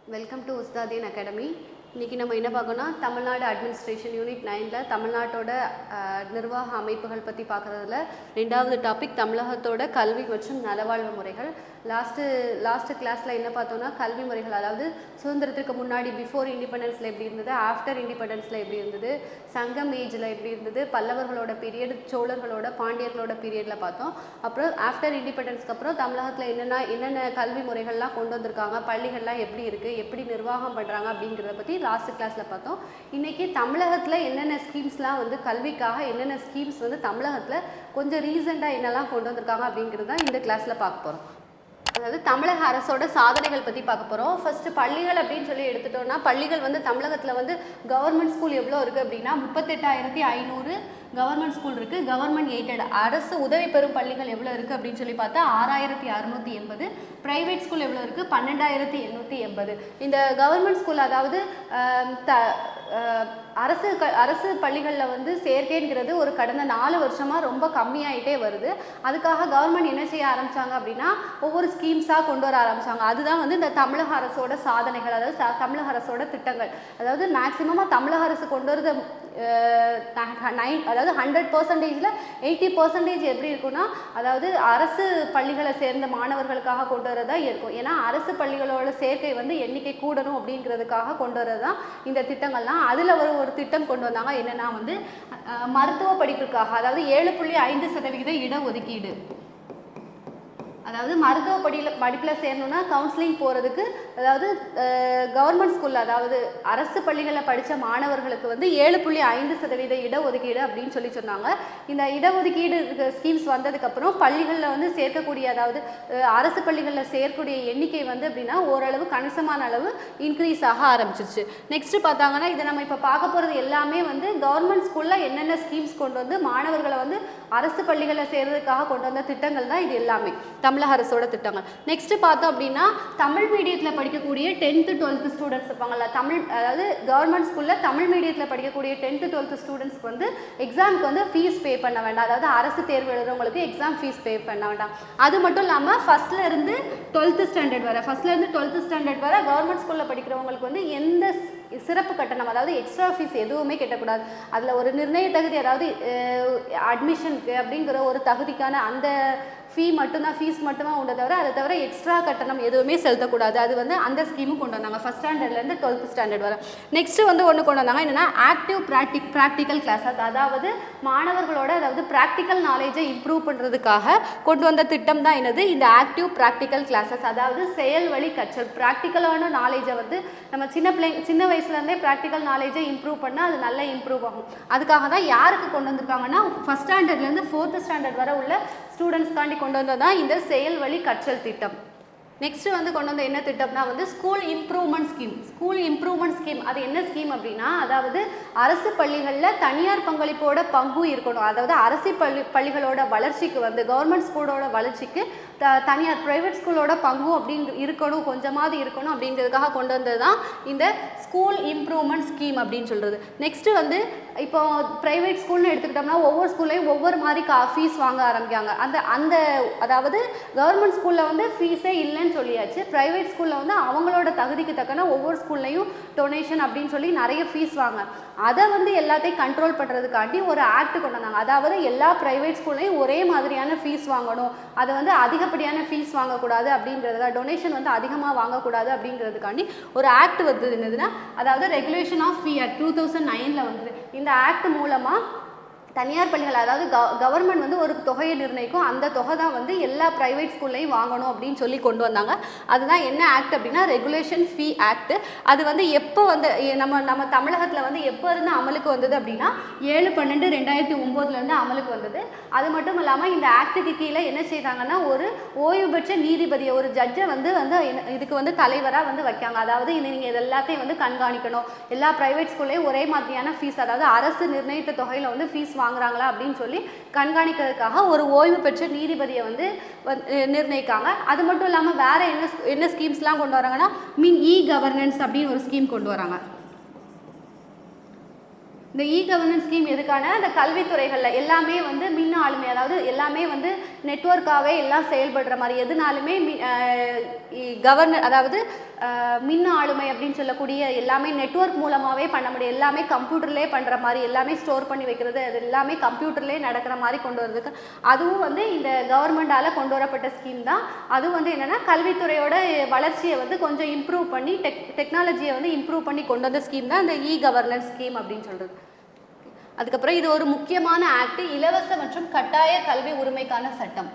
Welcome to உஸ்தாதீன் academy இன்றைக்கி நம்ம என்ன பார்க்கணும்னா தமிழ்நாடு அட்மினிஸ்ட்ரேஷன் யூனிட் நைனில் தமிழ்நாட்டோட அஹ், நிர்வாக அமைப்புகள் பற்றி பார்க்குறதுல ரெண்டாவது டாபிக் தமிழகத்தோட கல்வி மற்றும் நலவாழ்வு முறைகள் லாஸ்ட்டு லாஸ்ட்டு கிளாஸில் என்ன பார்த்தோம்னா கல்வி முறைகள் அதாவது சுதந்திரத்திற்கு முன்னாடி பிஃபோர் இண்டிபெண்டன்ஸில் எப்படி இருந்தது ஆஃப்டர் இண்டிபெண்டன்ஸில் எப்படி இருந்தது சங்கம் ஏஜில் எப்படி இருந்தது பல்லவர்களோட பீரியட் சோழர்களோட பாண்டியர்களோட பீரியடில் பார்த்தோம் அப்புறம் ஆஃப்டர் இண்டிபெண்டன்ஸ்க்கு அப்புறம் தமிழகத்தில் என்னென்ன என்னென்ன கல்வி முறைகள்லாம் கொண்டு வந்திருக்காங்க பள்ளிகள்லாம் எப்படி இருக்குது எப்படி நிர்வாகம் பண்ணுறாங்க அப்படிங்கிறத பற்றி லாஸ்ட் கிளாஸில் பார்த்தோம் இன்றைக்கி தமிழகத்தில் என்னென்ன ஸ்கீம்ஸ்லாம் வந்து கல்விக்காக என்னென்ன ஸ்கீம்ஸ் வந்து தமிழகத்தில் கொஞ்சம் ரீசெண்டாக என்னெல்லாம் கொண்டு வந்திருக்காங்க அப்படிங்கிறது தான் இந்த கிளாஸில் பார்க்க போகிறோம் அதாவது தமிழக அரசோட சாதனைகள் பற்றி பார்க்க போகிறோம் ஃபர்ஸ்ட் பள்ளிகள் அப்படின்னு சொல்லி எடுத்துட்டோம்னா பள்ளிகள் வந்து தமிழகத்தில் வந்து கவர்மெண்ட் ஸ்கூல் எவ்வளோ இருக்குது அப்படின்னா முப்பத்தெட்டாயிரத்தி ஐநூறு கவர்மெண்ட் ஸ்கூல் இருக்குது கவர்மெண்ட் எய்டட் அரசு உதவி பெறும் பள்ளிகள் எவ்வளோ இருக்குது அப்படின்னு சொல்லி பார்த்தா ஆறாயிரத்தி அறுநூற்றி எண்பது ப்ரைவேட் ஸ்கூல் எவ்வளோ இருக்குது பன்னெண்டாயிரத்தி எண்ணூற்றி எண்பது இந்த கவர்மெண்ட் ஸ்கூல் அதாவது ஆம், த ஆஹ், அரசு க அரசு பள்ளிகளில் வந்து சேர்க்கைங்கிறது ஒரு கடந்த நாலு வருஷமாக ரொம்ப கம்மியாயிட்டே வருது அதுக்காக கவர்மெண்ட் என்ன செய்ய ஆரம்பிச்சாங்க அப்படின்னா ஒவ்வொரு ஸ்கீம்ஸாக கொண்டு வர ஆரம்பிச்சாங்க அதுதான் வந்து இந்த தமிழக அரசோட சாதனைகள் அதாவது ச- தமிழக அரசோட திட்டங்கள் அதாவது மேக்சிமமாக தமிழக அரசு கொண்டு வரது நைன் அதாவது ஹண்ட்ரட் பர்சன்டேஜில் எயிட்டி பர்சன்டேஜ் எப்படி இருக்கும்னா அதாவது அரசு பள்ளிகளை சேர்ந்த மாணவர்களுக்காக கொண்டு வரதா இருக்கும் ஏன்னா அரசு பள்ளிகளோட சேர்க்கை வந்து எண்ணிக்கை கூடணும் அப்படிங்கிறதுக்காக கொண்டு வரது தான் இந்த திட்டங்கள்லாம் அதில் ஒரு ஒரு திட்டம் கொண்டு வந்தாங்க என்னன்னா வந்து அஹ், மருத்துவ படிப்புக்காக அதாவது ஏழு புள்ளி ஐந்து சதவிகித இடஒதுக்கீடு அதாவது மருத்துவ படியில் படிப்பில் சேரணும்னா கவுன்சிலிங் போகிறதுக்கு அதாவது கவர்மெண்ட் ஸ்கூலில் அதாவது அரசு பள்ளிகளில் படித்த மாணவர்களுக்கு வந்து ஏழு புள்ளி ஐந்து சதவீத இடஒதுக்கீடு அப்படின்னு சொல்லி சொன்னாங்க இந்த இடஒதுக்கீடு ஸ்கீம்ஸ் வந்ததுக்கப்புறம் பள்ளிகளில் வந்து சேர்க்கக்கூடிய அதாவது அஹ், அரசு பள்ளிகளில் சேர்க்கக்கூடிய எண்ணிக்கை வந்து அப்படின்னா ஓரளவு கணிசமான அளவு இன்க்ரீஸ் ஆக ஆரம்பிச்சிருச்சு நெக்ஸ்ட் பார்த்தாங்கன்னா இதை நம்ம இப்போ பார்க்க போகிறது எல்லாமே வந்து கவர்மெண்ட் ஸ்கூலில் என்னென்ன ஸ்கீம்ஸ் கொண்டு வந்து மாணவர்களை வந்து அரசு பள்ளிகளில் சேர்றதுக்காக கொண்டு வந்த திட்டங்கள் தான் இது எல்லாமே தமிழக அரசோட திட்டங்கள் நெக்ஸ்ட் பார்த்தோம் அப்படின்னா தமிழ் மீடியத்தில் படிக்கக்கூடிய டென்த்து டுவெல்த்து ஸ்டூடெண்ட்ஸ் இருப்பாங்கல்ல தமிழ் அதாவது கவர்மெண்ட் ஸ்கூலில் தமிழ் மீடியத்தில் படிக்கக்கூடிய டென்த்து டுவெல்த்து ஸ்டூடெண்ட்ஸ்க்கு வந்து எக்ஸாமுக்கு வந்து ஃபீஸ் பே பண்ண வேண்டாம் அதாவது அரசு தேர்வு எழுதுறவங்களுக்கு எக்ஸாம் ஃபீஸ் பே பண்ண வேண்டாம் அது மட்டும் இல்லாமல் ஃபஸ்ட்ல இருந்து டுவெல்த்து ஸ்டாண்டர்ட் வரை ஃபஸ்ட்ல இருந்து டுவெல்த்து ஸ்டாண்டர்ட் வரை கவர்மெண்ட் ஸ்கூலில் படிக்கிறவங்களுக்கு வந்து எந்த ஸ்- சிறப்பு கட்டணம் அதாவது எக்ஸ்ட்ரா ஃபீஸ் எதுவுமே கட்டக்கூடாது அதில் ஒரு நிர்ணய தகுதி அதாவது அட்மிஷனுக்கு அப்படிங்கிற ஒரு தகுதிக்கான அந்த ஃபீ மட்டும்தான் ஃபீஸ் மட்டுமா உண்டை தவிர அதை தவிர எக்ஸ்ட்ரா கட்டணம் எதுவுமே செலுத்தக்கூடாது அது வந்து அந்த ஸ்கீமும் கொண்டு வந்தாங்க ஃபஸ்ட் ஸ்டாண்டர்ட்லேருந்து டுவெல்த் ஸ்டாண்டர்ட் வரை நெக்ஸ்ட் வந்து ஒன்று கொண்டு வந்தாங்க என்னன்னா ஆக்டிவ் ப்ராக்டிக் ப்ராக்டிக்கல் கிளாஸஸ் அதாவது மாணவர்களோட அதாவது ப்ராக்டிக்கல் நாலேஜை இம்ப்ரூவ் பண்ணுறதுக்காக கொண்டு வந்த திட்டம் தான் என்னது இந்த ஆக்டிவ் ப்ராக்டிக்கல் கிளாஸஸ் அதாவது செயல் வழி கற்றல் ப்ராக்டிக்கலான நாலேஜை வந்து நம்ம சின்ன பிள்ளைங்க சின்ன வயசுலேருந்தே ப்ராக்டிக்கல் நாலேஜை இம்ப்ரூவ் பண்ணால் அது நல்லா இம்ப்ரூவ் ஆகும் அதுக்காக தான் யாருக்கு கொண்டு வந்திருக்காங்கன்னா ஃபஸ்ட் ஸ்டாண்டர்ட்லேருந்து ஃபோர்த்து ஸ்டாண்டர்ட் வரை உள்ள ஸ்டூடெண்ட்ஸ்க்காண்டி கொண்டு வந்தது தான் இந்த செயல் வழி கற்றல் திட்டம் நெக்ஸ்ட் வந்து கொண்டு வந்த என்ன திட்டம்னா வந்து school improvement scheme school improvement scheme அது என்ன ஸ்கீம் அப்படின்னா அதாவது அரசு பள்ளிகளில் தனியார் பங்களிப்போட பங்கு இருக்கணும் அதாவது அரசு பள்ளி பள்ளிகளோட வளர்ச்சிக்கு வந்து கவர்மெண்ட் ஸ்கூலோட வளர்ச்சிக்கு த தனியார் ப்ரைவேட் ஸ்கூலோட பங்கும் அப்படிங்க இருக்கணும் கொஞ்சமாவது இருக்கணும் அப்படிங்கிறதுக்காக கொண்டு வந்தது தான் இந்த ஸ்கூல் இம்ப்ரூவ்மெண்ட் ஸ்கீம் அப்படின்னு சொல்கிறது நெக்ஸ்ட்டு வந்து இப்போ ப்ரைவேட் ஸ்கூல்னு எடுத்துக்கிட்டோம்னா ஒவ்வொரு ஸ்கூல்லையும் ஒவ்வொரு மாதிரி கா ஃபீஸ் வாங்க ஆரம்பிக்காங்க அந்த அந்த அதாவது கவர்மெண்ட் ஸ்கூலில் வந்து ஃபீஸே இல்லைன்னு சொல்லியாச்சு ப்ரைவேட் ஸ்கூலில் வந்து அவங்களோட தகுதிக்கு தக்கன ஒவ்வொரு ஸ்கூல்லையும் டொனேஷன் அப்படின்னு சொல்லி நிறைய ஃபீஸ் வாங்க அதை வந்து எல்லாத்தையும் கண்ட்ரோல் பண்ணுறதுக்காண்டி ஒரு ஆக்ட் கொண்டு வந்தாங்க அதாவது எல்லா ப்ரைவேட் ஸ்கூல்லையும் ஒரே மாதிரியான ஃபீஸ் வாங்கணும் அதை வந்து அதிகப்படியான ஃபீஸ் வாங்கக்கூடாது அப்படிங்கிறதுக்காக டொனேஷன் வந்து அதிகமாக வாங்கக்கூடாது அப்படிங்கிறதுக்காண்டி ஒரு ஆக்ட் வந்தது என்னதுன்னா அதாவது regulation of fee act two thousand நைனில் வந்தது இந்த ஆக்ட் மூலமாக தனியார் பள்ளிகள் அதாவது கவர்மெண்ட் வந்து ஒரு தொகையை நிர்ணயிக்கும் அந்த தொகை தான் வந்து எல்லா ப்ரைவேட் ஸ்கூல்லையும் வாங்கணும் அப்படின்னு சொல்லி கொண்டு வந்தாங்க அதுதான் என்ன ஆக்ட் அப்படின்னா ரெகுலேஷன் ஃபீ ஆக்ட் அது வந்து எப்போ வந்து எ- நம்ம நம்ம தமிழகத்தில் வந்து எப்போ இருந்து அமலுக்கு வந்தது அப்படின்னா ஏழு பன்னெண்டு ரெண்டாயிரத்தி ஒம்போதுலேருந்து அமலுக்கு வந்தது அது மட்டும் இல்லாமல் இந்த ஆக்டுக்கு கீழே என்ன செய்தாங்கன்னா ஒரு ஓய்வு பெற்ற நீதிபதியை ஒரு ஜட்ஜை வந்து வந்து என்ன- இதுக்கு வந்து தலைவராக வந்து வைக்காங்க அதாவது இது நீங்கள் இது எல்லாத்தையும் வந்து கண்காணிக்கணும் எல்லா ப்ரைவேட் ஸ்கூல்லையும் ஒரே மாதிரியான ஃபீஸ் அதாவது அரசு நிர்ணயித்த தொகையில் வந்து ஃபீஸ் வாங்குறாங்களா அப்படின்னு சொல்லி கண்காணிக்கிறதுக்காக ஒரு ஓய்வு பெற்ற நீதிபதியை வந்து வந்து, அஹ், நிர்ணயிக்காங்க அது மட்டும் இல்லாமல் வேற என்ன என்ன ஸ்கீம்ஸ்லாம் கொண்டு வராங்கன்னா மீன் இ கவர்னன்ஸ் அப்படின்னு ஒரு ஸ்கீம் கொண்டு வராங்க இந்த இ கவர்னன்ஸ் ஸ்கீம் எதுக்கான அந்த கல்வித்துறைகளில் எல்லாமே வந்து மின் ஆளுமை அதாவது எல்லாமே வந்து நெட்ஒர்க்காகவே எல்லாம் செயல்படுற மாதிரி எதுனாலுமே கவர்னர் அதாவது அஹ், மின் ஆளுமை அப்படின்னு சொல்லக்கூடிய எல்லாமே நெட்வொர்க் மூலமாகவே பண்ண முடியும் எல்லாமே கம்ப்யூட்டர்லேயே பண்ணுற மாதிரி எல்லாமே ஸ்டோர் பண்ணி வைக்கிறது அது எல்லாமே கம்ப்யூட்டர்லேயே நடக்கிற மாதிரி கொண்டு வரதுக்கு அதுவும் வந்து இந்த கவர்மெண்டால் கொண்டு வரப்பட்ட ஸ்கீம் தான் அதுவும் வந்து என்னென்னா கல்வித்துறையோட வளர்ச்சியை வந்து கொஞ்சம் இம்ப்ரூவ் பண்ணி டெக் டெக்னாலஜியை வந்து இம்ப்ரூவ் பண்ணி கொண்டு வந்த ஸ்கீம் தான் இந்த இ கவர்னன்ஸ் ஸ்கீம் அப்படின்னு சொல்கிறது அதுக்கப்புறம் இது ஒரு முக்கியமான ஆக்ட் இலவச மற்றும் கட்டாய கல்வி உரிமைக்கான சட்டம்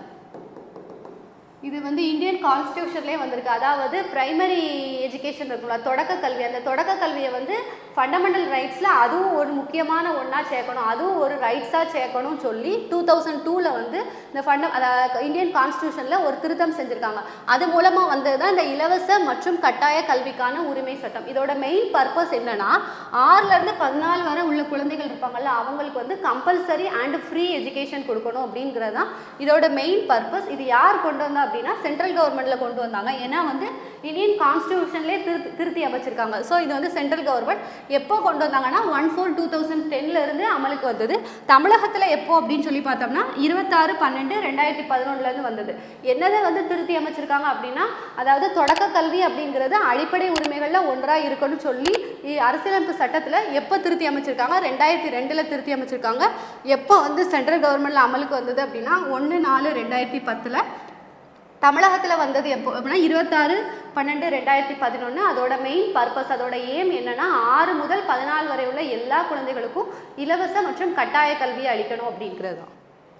இது வந்து இந்தியன் கான்ஸ்டியூஷன்லேயே வந்திருக்கு அதாவது பிரைமரி எஜுகேஷன் இருக்குல்ல தொடக்க கல்வி அந்த தொடக்க கல்வியை வந்து ஃபண்டமெண்டல் ரைட்ஸில் அதுவும் ஒரு முக்கியமான ஒன்றா சேர்க்கணும் அதுவும் ஒரு ரைட்ஸாக சேர்க்கணும்னு சொல்லி டூ தௌசண்ட் டூவில் வந்து இந்த ஃபண்ட அதாவது இந்தியன் கான்ஸ்டியூஷனில் ஒரு திருத்தம் செஞ்சுருக்காங்க அது மூலமாக வந்தது தான் இந்த இலவச மற்றும் கட்டாய கல்விக்கான உரிமை சட்டம் இதோட மெயின் பர்பஸ் என்னன்னா ஆறுலேருந்து பதினாலு வரை உள்ள குழந்தைகள் இருப்பாங்கல்ல அவங்களுக்கு வந்து கம்பல்சரி அண்ட் ஃப்ரீ எஜுகேஷன் கொடுக்கணும் அப்படிங்கிறது தான் இதோட மெயின் பர்பஸ் இது யார் கொண்டு வந்தா அப்படின்னா சென்ட்ரல் கவர்மெண்ட்டில் கொண்டு வந்தாங்க ஏன்னா வந்து இந்தியன் கான்ஸ்டியூஷன்லேயே திருத்தி திருத்தி அமைச்சிருக்காங்க ஸோ இது வந்து சென்ட்ரல் கவர்மெண்ட் எப்போ கொண்டு வந்தாங்கன்னா ஒன் ஃபோர் டூ தௌசண்ட் இருந்து அமலுக்கு வந்தது தமிழகத்தில் எப்போ அப்படின்னு சொல்லி பார்த்தோம்னா இருபத்தாறு பன்னெண்டு ரெண்டாயிரத்தி பதினொன்றுலேருந்து வந்தது என்னதை வந்து திருத்தி அமைச்சிருக்காங்க அப்படின்னா அதாவது தொடக்க கல்வி அப்படிங்கிறது அடிப்படை உரிமைகளில் ஒன்றாக இருக்கணும்னு சொல்லி இ- அரசியலமைப்பு சட்டத்தில் எப்போ திருத்தி அமைச்சிருக்காங்க ரெண்டாயிரத்தி ரெண்டில் திருத்தி அமைச்சிருக்காங்க எப்போ வந்து சென்ட்ரல் கவர்மெண்ட்டில் அமலுக்கு வந்தது அப்படின்னா ஒன்று நாலு ரெண்டாயிரத்தி பத்தில் தமிழகத்தில் வந்தது எப்போ அப்படின்னா இருபத்தாறு பன்னெண்டு ரெண்டாயிரத்தி பதினொன்று அதோட மெயின் பர்பஸ் அதோட ஏம் என்னன்னா ஆறு முதல் பதினாலு வரை உள்ள எல்லா குழந்தைகளுக்கும் இலவச மற்றும் கட்டாய கல்வியை அளிக்கணும் அப்படிங்கிறது தான்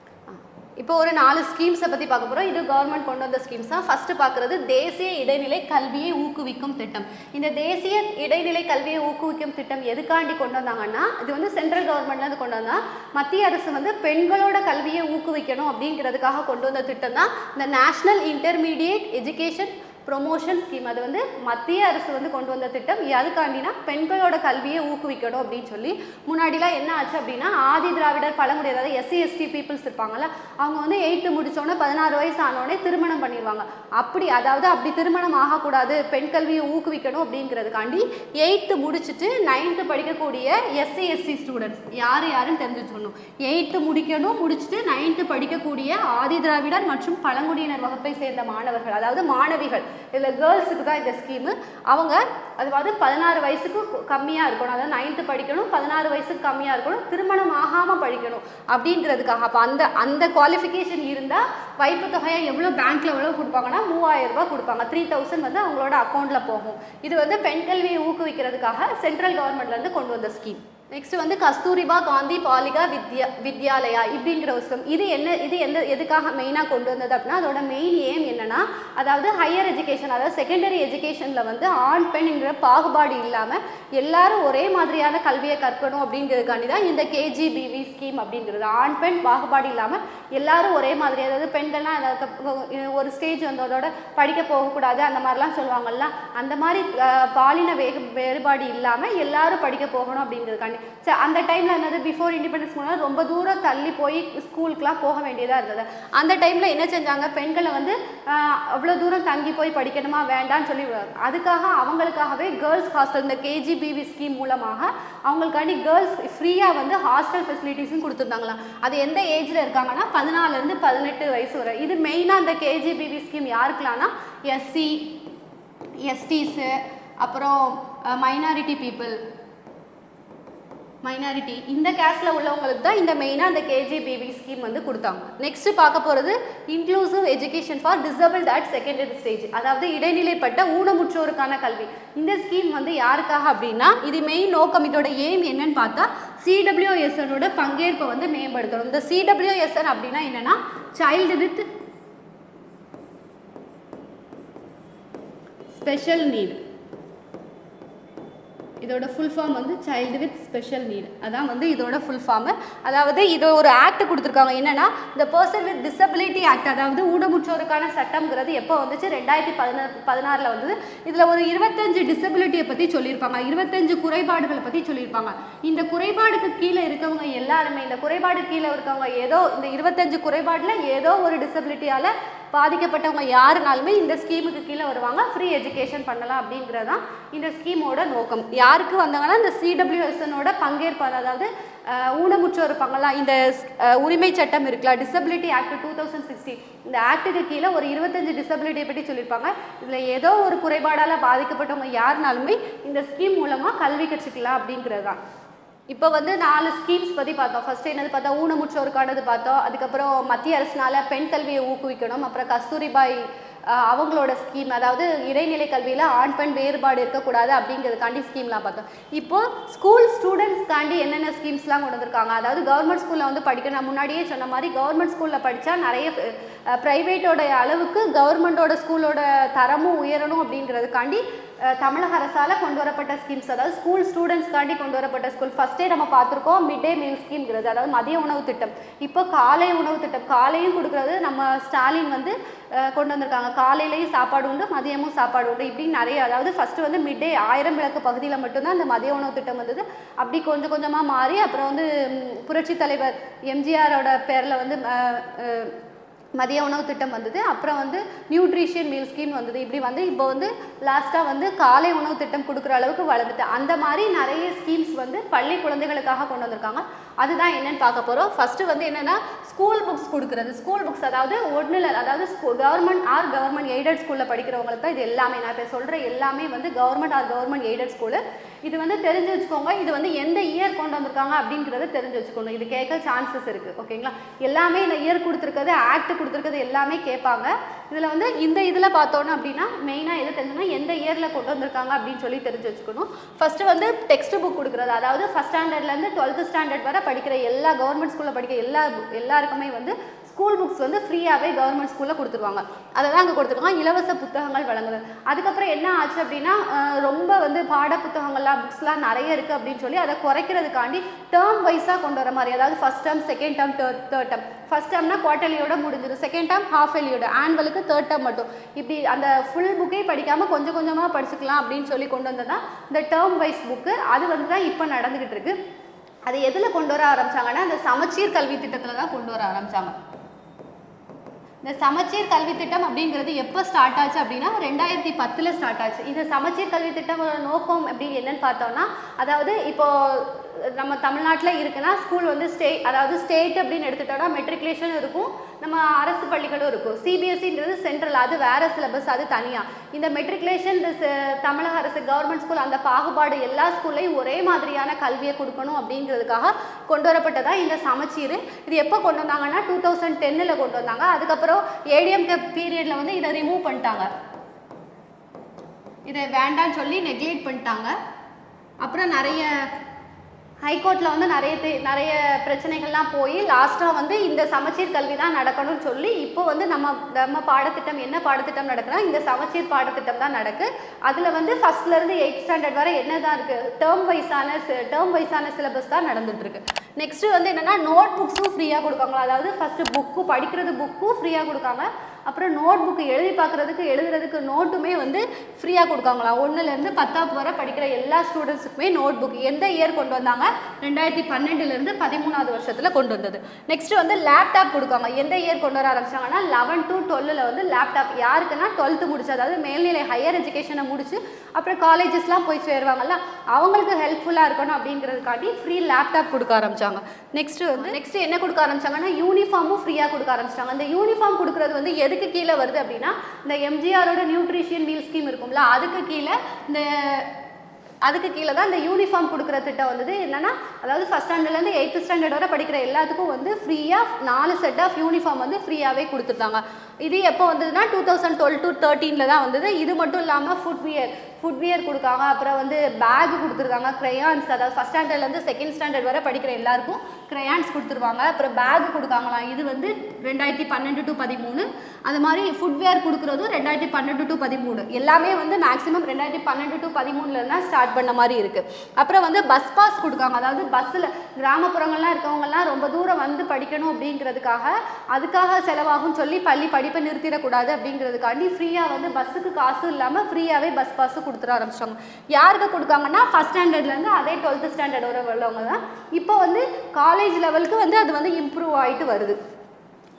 இப்போ ஒரு நாலு ஸ்கீம்ஸை பற்றி பார்க்க போகிறோம் இது கவர்மெண்ட் கொண்டு வந்த ஸ்கீம்ஸ் தான் ஃபஸ்ட்டு பார்க்குறது தேசிய இடைநிலை கல்வியை ஊக்குவிக்கும் திட்டம் இந்த தேசிய இடைநிலை கல்வியை ஊக்குவிக்கும் திட்டம் எதுக்காண்டி கொண்டு வந்தாங்கன்னா இது வந்து சென்ட்ரல் கவர்மெண்ட்லேருந்து கொண்டு வந்தா மத்திய அரசு வந்து பெண்களோட கல்வியை ஊக்குவிக்கணும் அப்படிங்கிறதுக்காக கொண்டு வந்த திட்டம் தான் இந்த national intermediate education promotion scheme அது வந்து மத்திய அரசு வந்து கொண்டு வந்த திட்டம் அதுக்காண்டினா பெண்களோட கல்வியை ஊக்குவிக்கணும் அப்படின்னு சொல்லி முன்னாடிலாம் என்ன ஆச்சு அப்படின்னா ஆதி திராவிடர் பழங்குடி அதாவது எஸ்சி எஸ்டி பீப்புள்ஸ் இருப்பாங்கல்ல அவங்க வந்து எயித்து முடிச்சோடனே பதினாறு வயசு ஆனோடனே திருமணம் பண்ணிடுவாங்க அப்படி அதாவது அப்படி திருமணம் ஆகக்கூடாது பெண் கல்வியை ஊக்குவிக்கணும் அப்படிங்கிறதுக்காண்டி எயித்து முடிச்சுட்டு நைன்த்து படிக்கக்கூடிய எஸ்சி எஸ்சி ஸ்டூடெண்ட்ஸ் யார் யாருன்னு தெரிஞ்சு வச்சுக்கணும் எயித்து முடிக்கணும் முடிச்சுட்டு நைன்த்து படிக்கக்கூடிய ஆதி திராவிடர் மற்றும் பழங்குடியினர் வகுப்பை சேர்ந்த மாணவர்கள் அதாவது மாணவிகள் இதில் கேர்ள்ஸுக்கு தான் இந்த ஸ்கீமு அவங்க அதாவது பதினாறு வயசுக்கு கம்மியாக இருக்கணும் அதாவது நைன்த்து படிக்கணும் பதினாறு வயசுக்கு கம்மியாக இருக்கணும் திருமணம் ஆகாமல் படிக்கணும் அப்படிங்கிறதுக்காக அப்போ அந்த அந்த குவாலிஃபிகேஷன் இருந்தால் வைப்பு தொகையை எவ்வளோ பேங்க்கில் எவ்வளோ கொடுப்பாங்கன்னா மூவாயிரம் ரூபாய் கொடுப்பாங்க த்ரீ தௌசண்ட் வந்து அவங்களோட அக்கௌண்ட்டில் போகும் இது வந்து பெண் கல்வியை ஊக்குவிக்கிறதுக்காக சென்ட்ரல் கவர்மெண்ட்லேருந்து கொண்டு வந்த ஸ்கீம் நெக்ஸ்ட் வந்து கஸ்தூரிபா காந்தி பாலிகா வித்யா வித்யாலயா இப்படிங்கிற ஒரு ஸ்கீம் இது என்ன இது எந்த எதுக்காக மெயினாக கொண்டு வந்தது அப்படின்னா அதோட மெயின் ஏம் என்னன்னா அதாவது ஹையர் எஜுகேஷன் அதாவது செகண்டரி எஜுகேஷனில் வந்து ஆண் பெண்ங்கிற பாகுபாடு இல்லாமல் எல்லாரும் ஒரே மாதிரியான கல்வியை கற்கணும் அப்படிங்கிறதுக்காண்டி தான் இந்த கேஜிபிவி ஸ்கீம் அப்படிங்கிறது ஆண் பெண் பாகுபாடு இல்லாமல் எல்லாரும் ஒரே மாதிரி அதாவது பெண்கள்லாம் அதாவது ஒரு ஸ்டேஜ் வந்ததோட படிக்க போகக்கூடாது அந்த மாதிரிலாம் சொல்லுவாங்கல்ல அந்த மாதிரி அஹ், பாலின வேக வேறுபாடு இல்லாமல் எல்லாரும் படிக்க போகணும் அப்படிங்கிறதுக்காண்டி சரி அந்த டைமில் என்னது பிஃபோர் இண்டிபெண்டன்ஸ் முன்னாடி ரொம்ப தூரம் தள்ளி போய் ஸ்கூலுக்குலாம் போக வேண்டியதாக இருந்தது அந்த டைமில் என்ன செஞ்சாங்க பெண்களை வந்து ஆஹ், அவ்வளோ தூரம் தங்கி போய் படிக்கணுமா வேண்டாம்னு சொல்லி விடுவாங்க. அதுக்காக அவங்களுக்காகவே கேர்ள்ஸ் ஹாஸ்டல் இந்த கேஜிபிவி ஸ்கீம் மூலமாக அவங்களுக்காண்டி கேர்ள்ஸ் ஃப்ரீயாக வந்து ஹாஸ்டல் ஃபெசிலிட்டிஸும் கொடுத்துருந்தாங்களாம் அது எந்த ஏஜில் இருக்காங்கன்னா பதினாலுலேருந்து பதினெட்டு வயசு வரை இது மெயினாக இந்த கேஜிபிவி ஸ்கீம் யாருக்கெல்லாம்னா எஸ்சி எஸ்டிஸு அப்புறம் மைனாரிட்டி பீப்புள் மைனாரிட்டி இந்த கேஸ்டில் உள்ளவங்களுக்கு தான் இந்த மெயினாக இந்த கேஜிபிவி ஸ்கீம் வந்து கொடுத்தாங்க நெக்ஸ்ட் பார்க்க போகிறது inclusive education for disabled at secondary stage அதாவது இடைநிலைப்பட்ட ஊனமுற்றோருக்கான கல்வி இந்த ஸ்கீம் வந்து யாருக்காக அப்படின்னா இது மெயின் நோக்கம் இதோட எய்ம் என்னன்னு பார்த்தா சிடபிள்யூஎஸ்எனோட பங்கேற்பை வந்து மேம்படுத்தணும் இந்த சிடபிள்யூஎஸ்என் அப்படின்னா என்னன்னா சைல்டு வித் ஸ்பெஷல் நீட் இதோட ஃபுல் ஃபார்ம் வந்து சைல்டு வித் ஸ்பெஷல் நீட் அதான் வந்து இதோட ஃபுல் ஃபார்மு அதாவது இது ஒரு ஆக்ட் கொடுத்துருக்காங்க என்னன்னா இந்த பர்சன் வித் டிசபிலிட்டி ஆக்ட் அதாவது ஊனமுற்றோருக்கான சட்டம்ங்கிறது எப்போ வந்துச்சு ரெண்டாயிரத்தி பதினாறு பதினாறில் வந்தது இதில் ஒரு இருபத்தஞ்சு டிசபிலிட்டியை பற்றி சொல்லியிருப்பாங்க இருபத்தஞ்சு குறைபாடுகளை பற்றி சொல்லியிருப்பாங்க இந்த குறைபாடுக்கு கீழே இருக்கவங்க எல்லாருமே இந்த குறைபாடு கீழே இருக்கவங்க ஏதோ இந்த இருபத்தஞ்சு குறைபாடில் ஏதோ ஒரு டிசபிலிட்டியால் பாதிக்கப்பட்டவங்க யாருனாலுமே இந்த ஸ்கீமுக்கு கீழே வருவாங்க ஃப்ரீ எஜுகேஷன் பண்ணலாம் அப்படிங்கிறது தான் இந்த ஸ்கீமோட நோக்கம் யாருக்கு வந்தாங்கன்னா இந்த சிடபிள்யூஎஸ்எனோட பங்கேற்பார் அதாவது அஹ், ஊனமுற்றோர் இருப்பாங்களா இந்த அஹ், உரிமை சட்டம் இருக்குல்ல disability act two thousand sixty இந்த ஆக்டுக்கு கீழே ஒரு இருபத்தஞ்சு டிசபிலிட்டியை பற்றி சொல்லியிருப்பாங்க இதில் ஏதோ ஒரு குறைபாடால் பாதிக்கப்பட்டவங்க யாருனாலுமே இந்த ஸ்கீம் மூலமாக கல்வி கற்றுக்கலாம் அப்படிங்கிறது தான் இப்போ வந்து நாலு ஸ்கீம்ஸ் பற்றி பார்த்தோம் ஃபர்ஸ்ட் என்னது பார்த்தா ஊனமுற்றோருக்கானது பார்த்தோம் அதுக்கப்புறம் மத்திய அரசினால பெண் கல்வியை ஊக்குவிக்கணும் அப்புறம் கஸ்தூரிபாய் அஹ், அவங்களோட ஸ்கீம் அதாவது இடைநிலை கல்வியில் ஆண் பெண் வேறுபாடு இருக்கக்கூடாது அப்படிங்கிறதுக்காண்டி ஸ்கீம்லாம் பார்த்தோம் இப்போ ஸ்கூல் ஸ்டூடெண்ட்ஸ்க்காண்டி என்னென்ன ஸ்கீம்ஸ்லாம் கொண்டு வந்திருக்காங்க அதாவது கவர்மெண்ட் ஸ்கூலில் வந்து படிக்க நான் முன்னாடியே சொன்ன மாதிரி கவர்மெண்ட் ஸ்கூலில் படித்தா நிறைய ப்ரைவேட்டோட அளவுக்கு கவர்மெண்ட்டோட ஸ்கூலோட தரமும் உயரணும் அப்படிங்கிறதுக்காண்டி அஹ், தமிழக அரசால் கொண்டு வரப்பட்ட ஸ்கீம்ஸ் அதாவது ஸ்கூல் ஸ்டூடெண்ட்ஸ்க்காண்டி கொண்டு வரப்பட்ட ஸ்கூல் ஃபஸ்ட்டே நம்ம பார்த்துருக்கோம் மிட் டே மீல் ஸ்கீம்ங்கிறது அதாவது மதிய உணவு திட்டம் இப்போ காலை உணவு திட்டம் காலையும் கொடுக்குறது நம்ம ஸ்டாலின் வந்து அஹ், கொண்டு வந்திருக்காங்க காலையிலையும் சாப்பாடு உண்டு மதியமும் சாப்பாடு உண்டு இப்படி நிறைய அதாவது ஃபஸ்ட்டு வந்து மிட் டே ஆயிரம் விளக்கு பகுதியில் மட்டும்தான் இந்த மதிய உணவு திட்டம் வந்தது அப்படி கொஞ்சம் கொஞ்சமாக மாறி அப்புறம் வந்து ம், புரட்சி தலைவர் எம்ஜிஆரோட பேரில் வந்து அஹ், அஹ், மதிய உணவு திட்டம் வந்தது அப்புறம் வந்து நியூட்ரிஷியன் மீல் ஸ்கீம் வந்தது இப்படி வந்து இப்போ வந்து லாஸ்ட்டாக வந்து காலை உணவு திட்டம் கொடுக்குற அளவுக்கு வளர்ந்துட்டு அந்த மாதிரி நிறைய ஸ்கீம்ஸ் வந்து பள்ளி குழந்தைகளுக்காக கொண்டு வந்திருக்காங்க அதுதான் என்னன்னு பார்க்க போகிறோம் ஃபஸ்ட்டு வந்து என்னென்னா ஸ்கூல் புக்ஸ் கொடுக்குறது ஸ்கூல் புக்ஸ் அதாவது ஒன்றில் அதாவது கவர்மெண்ட் ஆர் கவர்மெண்ட் எய்டட் ஸ்கூலில் படிக்கிறவங்களுக்கு தான் இது எல்லாமே நான் இப்போ சொல்கிற எல்லாமே வந்து government or government aided school இது வந்து தெரிஞ்சு வச்சுக்கோங்க இது வந்து எந்த இயர் கொண்டு வந்திருக்காங்க அப்படிங்கிறத தெரிஞ்சு வச்சுக்கணும் இது கேட்க சான்சஸ் இருக்குது ஓகேங்களா எல்லாமே இந்த இயர் கொடுத்துருக்கிறது ஆக்ட் கொடுத்துருக்கிறது எல்லாமே கேட்பாங்க இதில் வந்து இந்த இதில் பார்த்தோன்னா அப்படின்னா மெயினாக எது தெரிஞ்சுன்னா எந்த இயரில் கொண்டு வந்திருக்காங்க அப்படின்னு சொல்லி தெரிஞ்சு வச்சுக்கணும் ஃபஸ்ட்டு வந்து டெக்ஸ்ட் புக் கொடுக்குறது அதாவது ஃபஸ்ட் ஸ்டாண்டர்ட்லேருந்து டுவெல்த் ஸ்டாண்டர்ட் வரை படிக்கிற எல்லா கவர்மெண்ட் ஸ்கூலில் படிக்கிற எல்லா எல்லாருக்குமே வந்து ஸ்கூல் புக்ஸ் வந்து ஃப்ரீயாகவே கவர்மெண்ட் ஸ்கூலில் கொடுத்துருவாங்க அதை தான் அங்கே கொடுத்துருக்காங்க இலவச புத்தகங்கள் வழங்குது அதுக்கப்புறம் என்ன ஆச்சு அப்படின்னா அஹ், ரொம்ப வந்து பாட புத்தகங்கள்லாம் புக்ஸ்லாம் நிறைய இருக்குது அப்படின்னு சொல்லி அதை குறைக்கிறதுக்காண்டி டேர்ம் வைஸாக கொண்டு வர மாதிரி அதாவது first term second term third third term first டேர்ம்னா குவார்டர்லியோட முடிஞ்சிடும் செகண்ட் டேர்ம் ஹாஃப் இயர்லியோட ஆனுவலுக்கு தேர்ட் டேர்ம் மட்டும் இப்படி அந்த ஃபுல் புக்கே படிக்காமல் கொஞ்சம் கொஞ்சமாக படிச்சுக்கலாம் அப்படின்னு சொல்லி கொண்டு வந்ததா இந்த டேர்ம் வைஸ் புக்கு அது வந்து தான் இப்போ நடந்துக்கிட்டு இருக்கு அது எதில் கொண்டு வர ஆரம்பிச்சாங்கன்னா இந்த சமச்சீர் கல்வி திட்டத்தில் தான் கொண்டு வர ஆரம்பிச்சாங்க இந்த சமச்சீர் கல்வி திட்டம் அப்படிங்கிறது எப்போ ஸ்டார்ட் ஆச்சு அப்படின்னா ரெண்டாயிரத்தி பத்தில் ஸ்டார்ட் ஆச்சு இந்த சமச்சீர் கல்வி திட்டமோட நோக்கம் அப்படின்னு என்னன்னு பார்த்தோம்னா அதாவது இப்போ நம்ம தமிழ்நாட்டில் இருக்குன்னா ஸ்கூல் வந்து ஸ்டே அதாவது ஸ்டேட் அப்படின்னு எடுத்துட்டோம்னா மெட்ரிகுலேஷன் இருக்கும் நம்ம அரசு பள்ளிகளும் இருக்கும் சிபிஎஸ்சின்றது சென்ட்ரல் அது வேற சிலபஸ் அது தனியாக இந்த மெட்ரிகுலேஷன் இந்த ச- தமிழக அரசு கவர்மெண்ட் ஸ்கூல் அந்த பாகுபாடு எல்லா ஸ்கூல்லையும் ஒரே மாதிரியான கல்வியை கொடுக்கணும் அப்படிங்கிறதுக்காக கொண்டு வரப்பட்டதா இந்த சமச்சீர் இது எப்போ கொண்டு வந்தாங்கன்னா டூ தௌசண்ட் டென்னில் கொண்டு வந்தாங்க அதுக்கப்புறம் ஏடிஎம்கே பீரியடில் வந்து இதை ரிமூவ் பண்ணிட்டாங்க இதை வேண்டாம்னு சொல்லி நெக்லெக்ட் பண்ணிட்டாங்க அப்புறம் நிறைய ஹைகோர்ட்டில் வந்து நிறைய தே- நிறைய பிரச்சனைகள்லாம் போய் லாஸ்ட்டாக வந்து இந்த சமச்சீர் கல்வி தான் நடக்கணும்னு சொல்லி இப்போ வந்து நம்ம நம்ம பாடத்திட்டம் என்ன பாடத்திட்டம் நடக்குன்னா இந்த சமச்சீர் பாடத்திட்டம் தான் நடக்கு அதில் வந்து ஃபஸ்ட்லேருந்து எயிட் ஸ்டாண்டர்ட் வரை என்ன தான் இருக்குது டேர்ம் வைஸான டேர்ம் வைஸான சிலபஸ் தான் நடந்துட்டு இருக்கு நெக்ஸ்ட்டு வந்து என்னென்னா நோட் புக்ஸும் ஃப்ரீயாக கொடுப்பாங்க அதாவது ஃபஸ்ட்டு புக்கு படிக்கிறது புக்கும் ஃப்ரீயாக கொடுக்காங்க அப்புறம் நோட் புக்கு எழுதி பார்க்குறதுக்கு எழுதுறதுக்கு நோட்டுமே வந்து ஃப்ரீயாக கொடுக்காங்களாம் ஒன்றுலேருந்து பத்தாவது வரை படிக்கிற எல்லா ஸ்டூடெண்ட்ஸுக்குமே நோட் புக் எந்த இயர் கொண்டு வந்தாங்க ரெண்டாயிரத்தி பன்னெண்டுலேருந்து பதிமூணாவது வருஷத்தில் கொண்டு வந்தது நெக்ஸ்ட் வந்து லேப்டாப் கொடுக்காங்க எந்த இயர் கொண்டு வர ஆரம்பிச்சாங்கன்னா லெவன் டு டுவெல்லில் வந்து லேப்டாப் யாருக்குன்னா டுவெல்த்து முடிச்சு அதாவது மேல்நிலை ஹையர் எஜுகேஷனை முடிச்சு அப்புறம் காலேஜஸ்லாம் போய் சேருவாங்கல்ல அவங்களுக்கு ஹெல்ப்ஃபுல்லாக இருக்கணும் அப்படிங்கிறதுக்காண்டி ஃப்ரீ லேப்டாப் கொடுக்க ஆரம்பிச்சாங்க நெக்ஸ்ட் வந்து நெக்ஸ்ட் என்ன கொடுக்க ஆரம்பிச்சாங்கன்னா யூனிஃபார்மும் ஃப்ரீயாக கொடுக்க ஆரம்பிச்சிட்டாங்க அந்த யூனிஃபார்ம் கொடுக்குறது வந்து எதுக்கு கீழே வருது அப்படின்னா இந்த எம்ஜிஆரோட நியூட்ரிஷியன் மீல் ஸ்கீம் இருக்கும்ல அதுக்கு கீழே இந்த அதுக்கு கீழே தான் இந்த யூனிஃபார்ம் கொடுக்குற திட்டம் வந்தது என்னன்னா அதாவது ஃபஸ்ட் ஸ்டாண்டர்ட்லேருந்து எயித்து ஸ்டாண்டர்ட் வரை படிக்கிற எல்லாத்துக்கும் வந்து ஃப்ரீயாக நாலு செட் ஆஃப் யூனிஃபார்ம் வந்து ஃப்ரீயாகவே கொடுத்துட்டாங்க இது எப்போ வந்ததுன்னா டூ தௌசண்ட் டுவெல் டு தேர்ட்டீனில் தான் வந்தது இது மட்டும் இல்லாமல் ஃபுட்வியர் ஃபுட்வியர் கொடுக்காங்க அப்புறம் வந்து பேக் கொடுத்துருக்காங்க க்ரையான்ஸ் அதாவது ஃபஸ்ட் ஸ்டாண்டர்ட்லேருந்து செகண்ட் ஸ்டாண்டர்ட் வரை படிக்கிற எல்லாருக்கும் க்ரையான்ஸ் கொடுத்துருவாங்க அப்புறம் பேக் கொடுக்காங்களாம் இது வந்து ரெண்டாயிரத்தி பன்னெண்டு டு பதிமூணு அது மாதிரி ஃபுட்வேர் கொடுக்குறதும் ரெண்டாயிரத்தி பன்னெண்டு டு பதிமூணு எல்லாமே வந்து மேக்ஸிமம் ரெண்டாயிரத்தி பன்னெண்டு டு பதிமூணுல தான் ஸ்டார்ட் பண்ண மாதிரி இருக்குது அப்புறம் வந்து பஸ் பாஸ் கொடுக்காங்க அதாவது பஸ்ஸில் கிராமப்புறங்கள்லாம் இருக்கவங்கலாம் ரொம்ப தூரம் வந்து படிக்கணும் அப்படிங்கிறதுக்காக அதுக்காக செலவாகும் சொல்லி பள்ளி படிப்பை நிறுத்திடக்கூடாது அப்படிங்கிறதுக்காண்டி ஃப்ரீயாக வந்து பஸ்ஸுக்கு காசு இல்லாமல் ஃப்ரீயாகவே பஸ் பாஸு கொடுத்துட ஆரம்பிச்சிட்டாங்க யாருக்கு கொடுக்காங்கன்னா ஃபஸ்ட் ஸ்டாண்டர்ட்லேருந்து அதே டுவெல்த்து ஸ்டாண்டர்ட் வரை உள்ளவங்க தான் இப்போ வந்து காலேஜ் லெவலுக்கு வந்து அது வந்து இம்ப்ரூவ் ஆகிட்டு வருது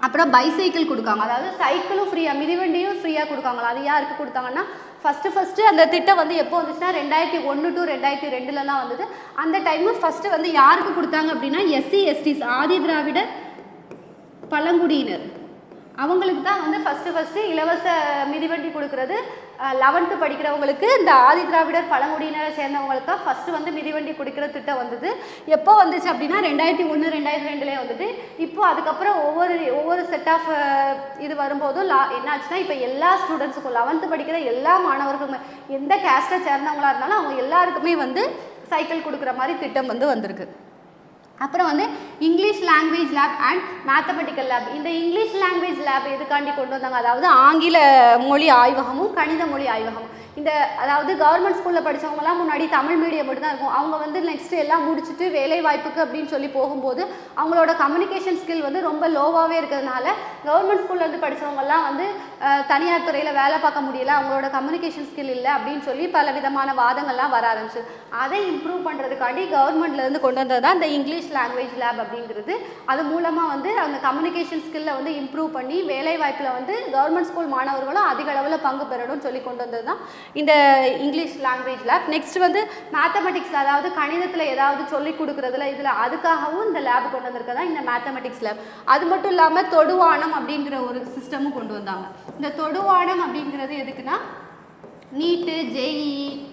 அப்புறம் பைசைக்கிள் கொடுக்காங்க அதாவது சைக்கிளும் ஃப்ரீயாக மிதிவண்டியும் ஃப்ரீயாக கொடுக்காங்களா அது யாருக்கு கொடுத்தாங்கன்னா ஃபஸ்ட்டு ஃபஸ்ட்டு அந்த திட்டம் வந்து எப்போ வந்துச்சுன்னா ரெண்டாயிரத்தி ஒன்று டு ரெண்டாயிரத்தி ரெண்டுலலாம் வந்தது அந்த டைமு ஃபஸ்ட்டு வந்து யாருக்கு கொடுத்தாங்க அப்படின்னா எஸ்சி எஸ்டிஸ் ஆதி திராவிட பழங்குடியினர் அவங்களுக்கு தான் வந்து ஃபஸ்ட்டு ஃபஸ்ட்டு இலவச மிதிவண்டி கொடுக்கறது லெவன்த்து படிக்கிறவங்களுக்கு இந்த ஆதி திராவிடர் பழங்குடியினரை சேர்ந்தவங்களுக்கு தான் ஃபஸ்ட்டு வந்து மிதிவண்டி கொடுக்குற திட்டம் வந்தது எப்போ வந்துச்சு அப்படின்னா ரெண்டாயிரத்தி ஒன்று ரெண்டாயிரத்தி ரெண்டுலேயே வந்துட்டு இப்போ அதுக்கப்புறம் ஒவ்வொரு ஒவ்வொரு செட் ஆஃப் இது வரும்போதும் லா என்னாச்சுன்னா இப்போ எல்லா ஸ்டூடெண்ட்ஸுக்கும் லெவன்த்து படிக்கிற எல்லா மாணவர்களுமே எந்த கேஸ்ட்டை சேர்ந்தவங்களா இருந்தாலும் அவங்க எல்லாருக்குமே வந்து சைக்கிள் கொடுக்குற மாதிரி திட்டம் வந்து வந்திருக்கு அப்புறம் வந்து English language lab and mathematical lab இந்த இங்கிலீஷ் லாங்குவேஜ் லேப் எதுக்காண்டி கொண்டு வந்தாங்க அதாவது ஆங்கில மொழி ஆய்வகமும் கணித மொழி ஆய்வகமும் இந்த அதாவது கவர்மெண்ட் ஸ்கூலில் படித்தவங்கலாம் முன்னாடி தமிழ் மீடியம் மட்டும் தான் இருக்கும் அவங்க வந்து நெக்ஸ்ட் எல்லாம் முடிச்சுட்டு வேலை வாய்ப்புக்கு அப்படின்னு சொல்லி போகும்போது அவங்களோட கம்யூனிகேஷன் ஸ்கில் வந்து ரொம்ப லோவாகவே இருக்கிறதுனால கவர்மெண்ட் ஸ்கூல்ல இருந்து படித்தவங்கலாம் வந்து அஹ், தனியார் துறையில் வேலை பார்க்க முடியல அவங்களோட கம்யூனிகேஷன் ஸ்கில் இல்லை அப்படின்னு சொல்லி பல விதமான வாதங்கள்லாம் வர ஆரம்பிச்சு அதை இம்ப்ரூவ் பண்ணுறதுக்காண்டி கவர்மெண்ட்லேருந்து கொண்டு வந்தது தான் இந்த இங்கிலீஷ் லாங்குவேஜ் லேப் அப்படிங்கிறது அது மூலமாக வந்து அந்த கம்யூனிகேஷன் ஸ்கில்லை வந்து இம்ப்ரூவ் பண்ணி வேலை வாய்ப்பில் வந்து கவர்மெண்ட் ஸ்கூல் மாணவர்களும் அதிக அளவில் பங்கு பெறணும்னு சொல்லி கொண்டு வந்தது தான் இந்த இங்கிலீஷ் லாங்குவேஜ் லேப் நெக்ஸ்ட் வந்து மேத்தமெட்டிக்ஸ் அதாவது கணிதத்தில் ஏதாவது சொல்லி கொடுக்குறதுல இதில் அதுக்காகவும் இந்த லேப் கொண்டு வந்திருக்கதான் இந்த மேத்தமெட்டிக்ஸ் லேப் அது மட்டும் இல்லாமல் தொடுவானம் அப்படிங்கிற ஒரு சிஸ்டமும் கொண்டு வந்தாங்க இந்த தொடுவானம் அப்படிங்கிறது எதுக்குன்னா நீட்டு ஜேஇ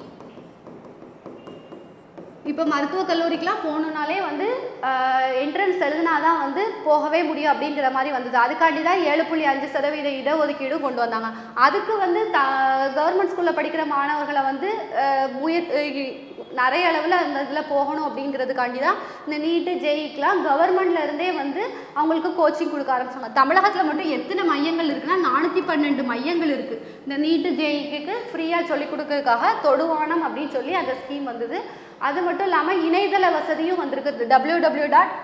இப்போ மருத்துவக் கல்லூரிக்கெலாம் போகணுன்னாலே வந்து என்ட்ரன்ஸ் எழுதினா தான் வந்து போகவே முடியும் அப்படிங்கிற மாதிரி வந்தது அதுக்காண்டி தான் ஏழு புள்ளி அஞ்சு சதவீத இடஒதுக்கீடு கொண்டு வந்தாங்க அதுக்கு வந்து த கவர்மெண்ட் ஸ்கூலில் படிக்கிற மாணவர்களை வந்து அஹ், முயற் அஹ், நிறைய அளவில் அந்த இதில் போகணும் அப்படிங்கிறதுக்காண்டி தான் இந்த நீட்டு ஜெயிக்கெலாம் கவர்மெண்ட்ல இருந்தே வந்து அவங்களுக்கு கோச்சிங் கொடுக்க ஆரம்பிச்சாங்க தமிழகத்தில் மட்டும் எத்தனை மையங்கள் இருக்குன்னா நானூற்றி பன்னெண்டு மையங்கள் இருக்குது இந்த நீட்டு ஜேஇக்கு ஃப்ரீயாக சொல்லிக் கொடுக்கறதுக்காக தொடுவானம் அப்படின்னு சொல்லி அந்த ஸ்கீம் வந்தது அது மட்டும் இல்லாமல் இணையதள வசதியும் வந்திருக்கு W W dot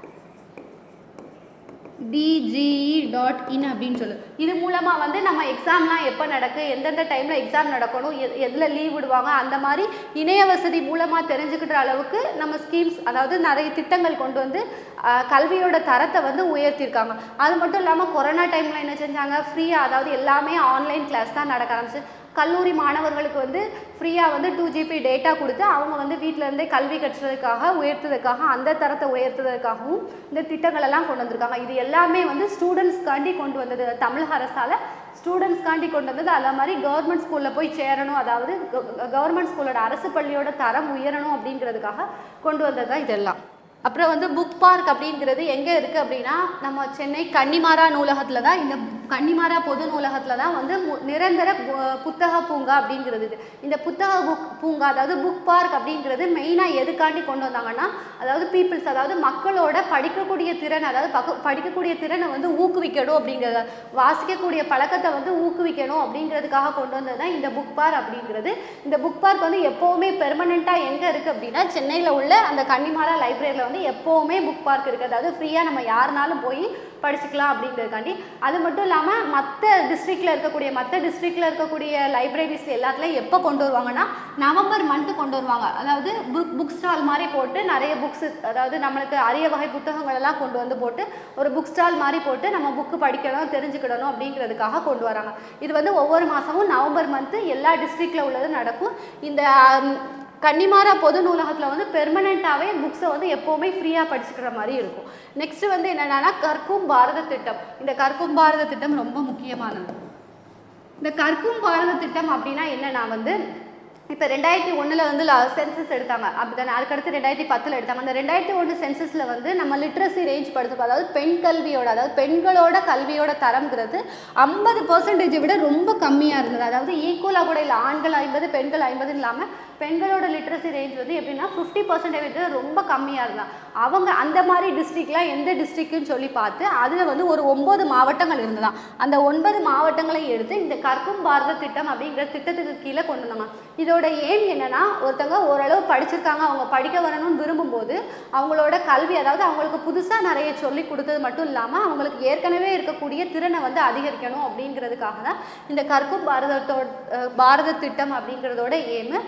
DGE dot in அப்படின்னு சொல்லு இது மூலமாக வந்து நம்ம எக்ஸாம்லாம் எப்போ நடக்கு எந்தெந்த டைமில் எக்ஸாம் நடக்கணும் எ எதில் லீவ் விடுவாங்க அந்த மாதிரி இணைய வசதி மூலமாக தெரிஞ்சுக்கிற அளவுக்கு நம்ம ஸ்கீம்ஸ் அதாவது நிறைய திட்டங்கள் கொண்டு வந்து ஆஹ், கல்வியோட தரத்தை வந்து உயர்த்தியிருக்காங்க அது மட்டும் இல்லாமல் கொரோனா டைமில் என்ன செஞ்சாங்க ஃப்ரீயாக அதாவது எல்லாமே ஆன்லைன் கிளாஸ் தான் நடக்க ஆரம்பிச்சு கல்லூரி மாணவர்களுக்கு வந்து ஃப்ரீயாக வந்து டூ ஜிபி டேட்டா கொடுத்து அவங்க வந்து வீட்டில் இருந்தே கல்வி கற்றுறதுக்காக உயர்த்துறதுக்காக அந்த தரத்தை உயர்த்துறதுக்காகவும் இந்த திட்டங்கள் எல்லாம் கொண்டு வந்திருக்காங்க இது எல்லாமே வந்து ஸ்டூடெண்ட்ஸ்காண்டி கொண்டு வந்தது தமிழக அரசால் ஸ்டூடெண்ட்ஸ்காண்டி கொண்டு வந்தது அதே மாதிரி கவர்மெண்ட் ஸ்கூலில் போய் சேரணும் அதாவது கவர்மெண்ட் ஸ்கூலோட அரசு பள்ளியோட தரம் உயரணும் அப்படிங்கிறதுக்காக கொண்டு வந்தது தான் இதெல்லாம் அப்புறம் வந்து புக் பார்க் அப்படிங்கிறது எங்கே இருக்குது அப்படின்னா நம்ம சென்னை கன்னிமாரா நூலகத்தில் தான் இந்த கன்னிமாரா பொது நூலகத்தில் தான் வந்து மு- நிரந்தர பு- புத்தக பூங்கா அப்படிங்கிறது இது இந்த புத்தக புக் பூங்கா அதாவது புக் பார்க் அப்படிங்கிறது மெயினாக எதுக்காண்டி கொண்டு வந்தாங்கன்னா அதாவது பீப்புள்ஸ் அதாவது மக்களோட படிக்கக்கூடிய திறன் அதாவது பக்க படிக்கக்கூடிய திறனை வந்து ஊக்குவிக்கணும் அப்படிங்கிறத வாசிக்கக்கூடிய பழக்கத்தை வந்து ஊக்குவிக்கணும் அப்படிங்கிறதுக்காக கொண்டு வந்தது தான் இந்த புக் பார்க் அப்படிங்கிறது இந்த புக் பார்க் வந்து எப்போவுமே பெர்மனெண்ட்டாக எங்கே இருக்குது அப்படின்னா சென்னையில் உள்ள அந்த கன்னிமாரா லைப்ரரியில் வந்து எப்போவுமே புக் பார்க் இருக்குது அதாவது ஃப்ரீயாக நம்ம யாருனாலும் போய் படிச்சுக்கலாம் அப்படிங்கிறதுக்காண்டி அது மட்டும் இல்லாமல் மற்ற டிஸ்ட்ரிக்டில் இருக்கக்கூடிய மற்ற டிஸ்ட்ரிக்டில் இருக்கக்கூடிய லைப்ரரிஸ் எல்லாத்துலேயும் எப்போ கொண்டு வருவாங்கன்னா நவம்பர் மந்த்து கொண்டு வருவாங்க அதாவது புக் புக் ஸ்டால் மாதிரி போட்டு நிறைய புக்ஸ் அதாவது நம்மளுக்கு அரிய வகை புத்தகங்கள் எல்லாம் கொண்டு வந்து போட்டு ஒரு புக் ஸ்டால் மாதிரி போட்டு நம்ம புக்கு படிக்கணும் தெரிஞ்சுக்கிடணும் அப்படிங்கிறதுக்காக கொண்டு வராங்க இது வந்து ஒவ்வொரு மாதமும் நவம்பர் மந்த்து எல்லா டிஸ்ட்ரிக்டில் உள்ளது நடக்கும் இந்த ஆம், கன்னிமாரா பொது நூலகத்தில் வந்து பெர்மனெண்ட்டாகவே புக்ஸை வந்து எப்போவுமே ஃப்ரீயாக படிச்சுக்கிற மாதிரி இருக்கும் நெக்ஸ்ட் வந்து என்னென்னா கற்கும் பாரத திட்டம் இந்த கற்கும் பாரத திட்டம் ரொம்ப முக்கியமானது இந்த கற்கும் பாரத திட்டம் அப்படின்னா என்னன்னா வந்து இப்போ ரெண்டாயிரத்தி ஒன்றில் வந்து சென்சஸ் எடுத்தாங்க அப்படிதானே அதுக்கடுத்து ரெண்டாயிரத்தி பத்தில் எடுத்தாங்க அந்த ரெண்டாயிரத்தி ஒன்று சென்சஸில் வந்து நம்ம லிட்ரஸி ரேஞ்ச் படுத்துப்போம் அதாவது பெண் கல்வியோட அதாவது பெண்களோட கல்வியோட தரம்ங்கிறது ஐம்பது பர்சன்டேஜை விட ரொம்ப கம்மியாக இருந்தது அதாவது ஈக்குவலாக கூட இல்லை ஆண்கள் ஐம்பது பெண்கள் ஐம்பதுன்னு இல்லாமல் பெண்களோட லிட்ரஸி ரேஞ்ச் வந்து எப்படின்னா ஃபிஃப்டி பர்சன்டேஜ் விட ரொம்ப கம்மியாக இருந்தாங்க அவங்க அந்த மாதிரி டிஸ்ட்ரிக்ட்லாம் எந்த டிஸ்ட்ரிக்ட்னு சொல்லி பார்த்து அதில் வந்து ஒரு ஒம்பது மாவட்டங்கள் இருந்ததாம் அந்த ஒன்பது மாவட்டங்களை எடுத்து இந்த கற்கும் பாரத திட்டம் அப்படிங்கிற திட்டத்துக்கு கீழே கொண்டு வந்தாங்க இதோட ஏம் என்னன்னா ஒருத்தவங்க ஓரளவு படிச்சிருக்காங்க அவங்க படிக்க வரணும்னு விரும்பும்போது அவங்களோட கல்வி அதாவது அவங்களுக்கு புதுசாக நிறைய சொல்லி கொடுத்தது மட்டும் இல்லாமல் அவங்களுக்கு ஏற்கனவே இருக்கக்கூடிய திறனை வந்து அதிகரிக்கணும் அப்படிங்கிறதுக்காக தான் இந்த கற்கும் பாரதத்தோட அஹ், பாரத திட்டம் அப்படிங்கிறதோட ஏமு அது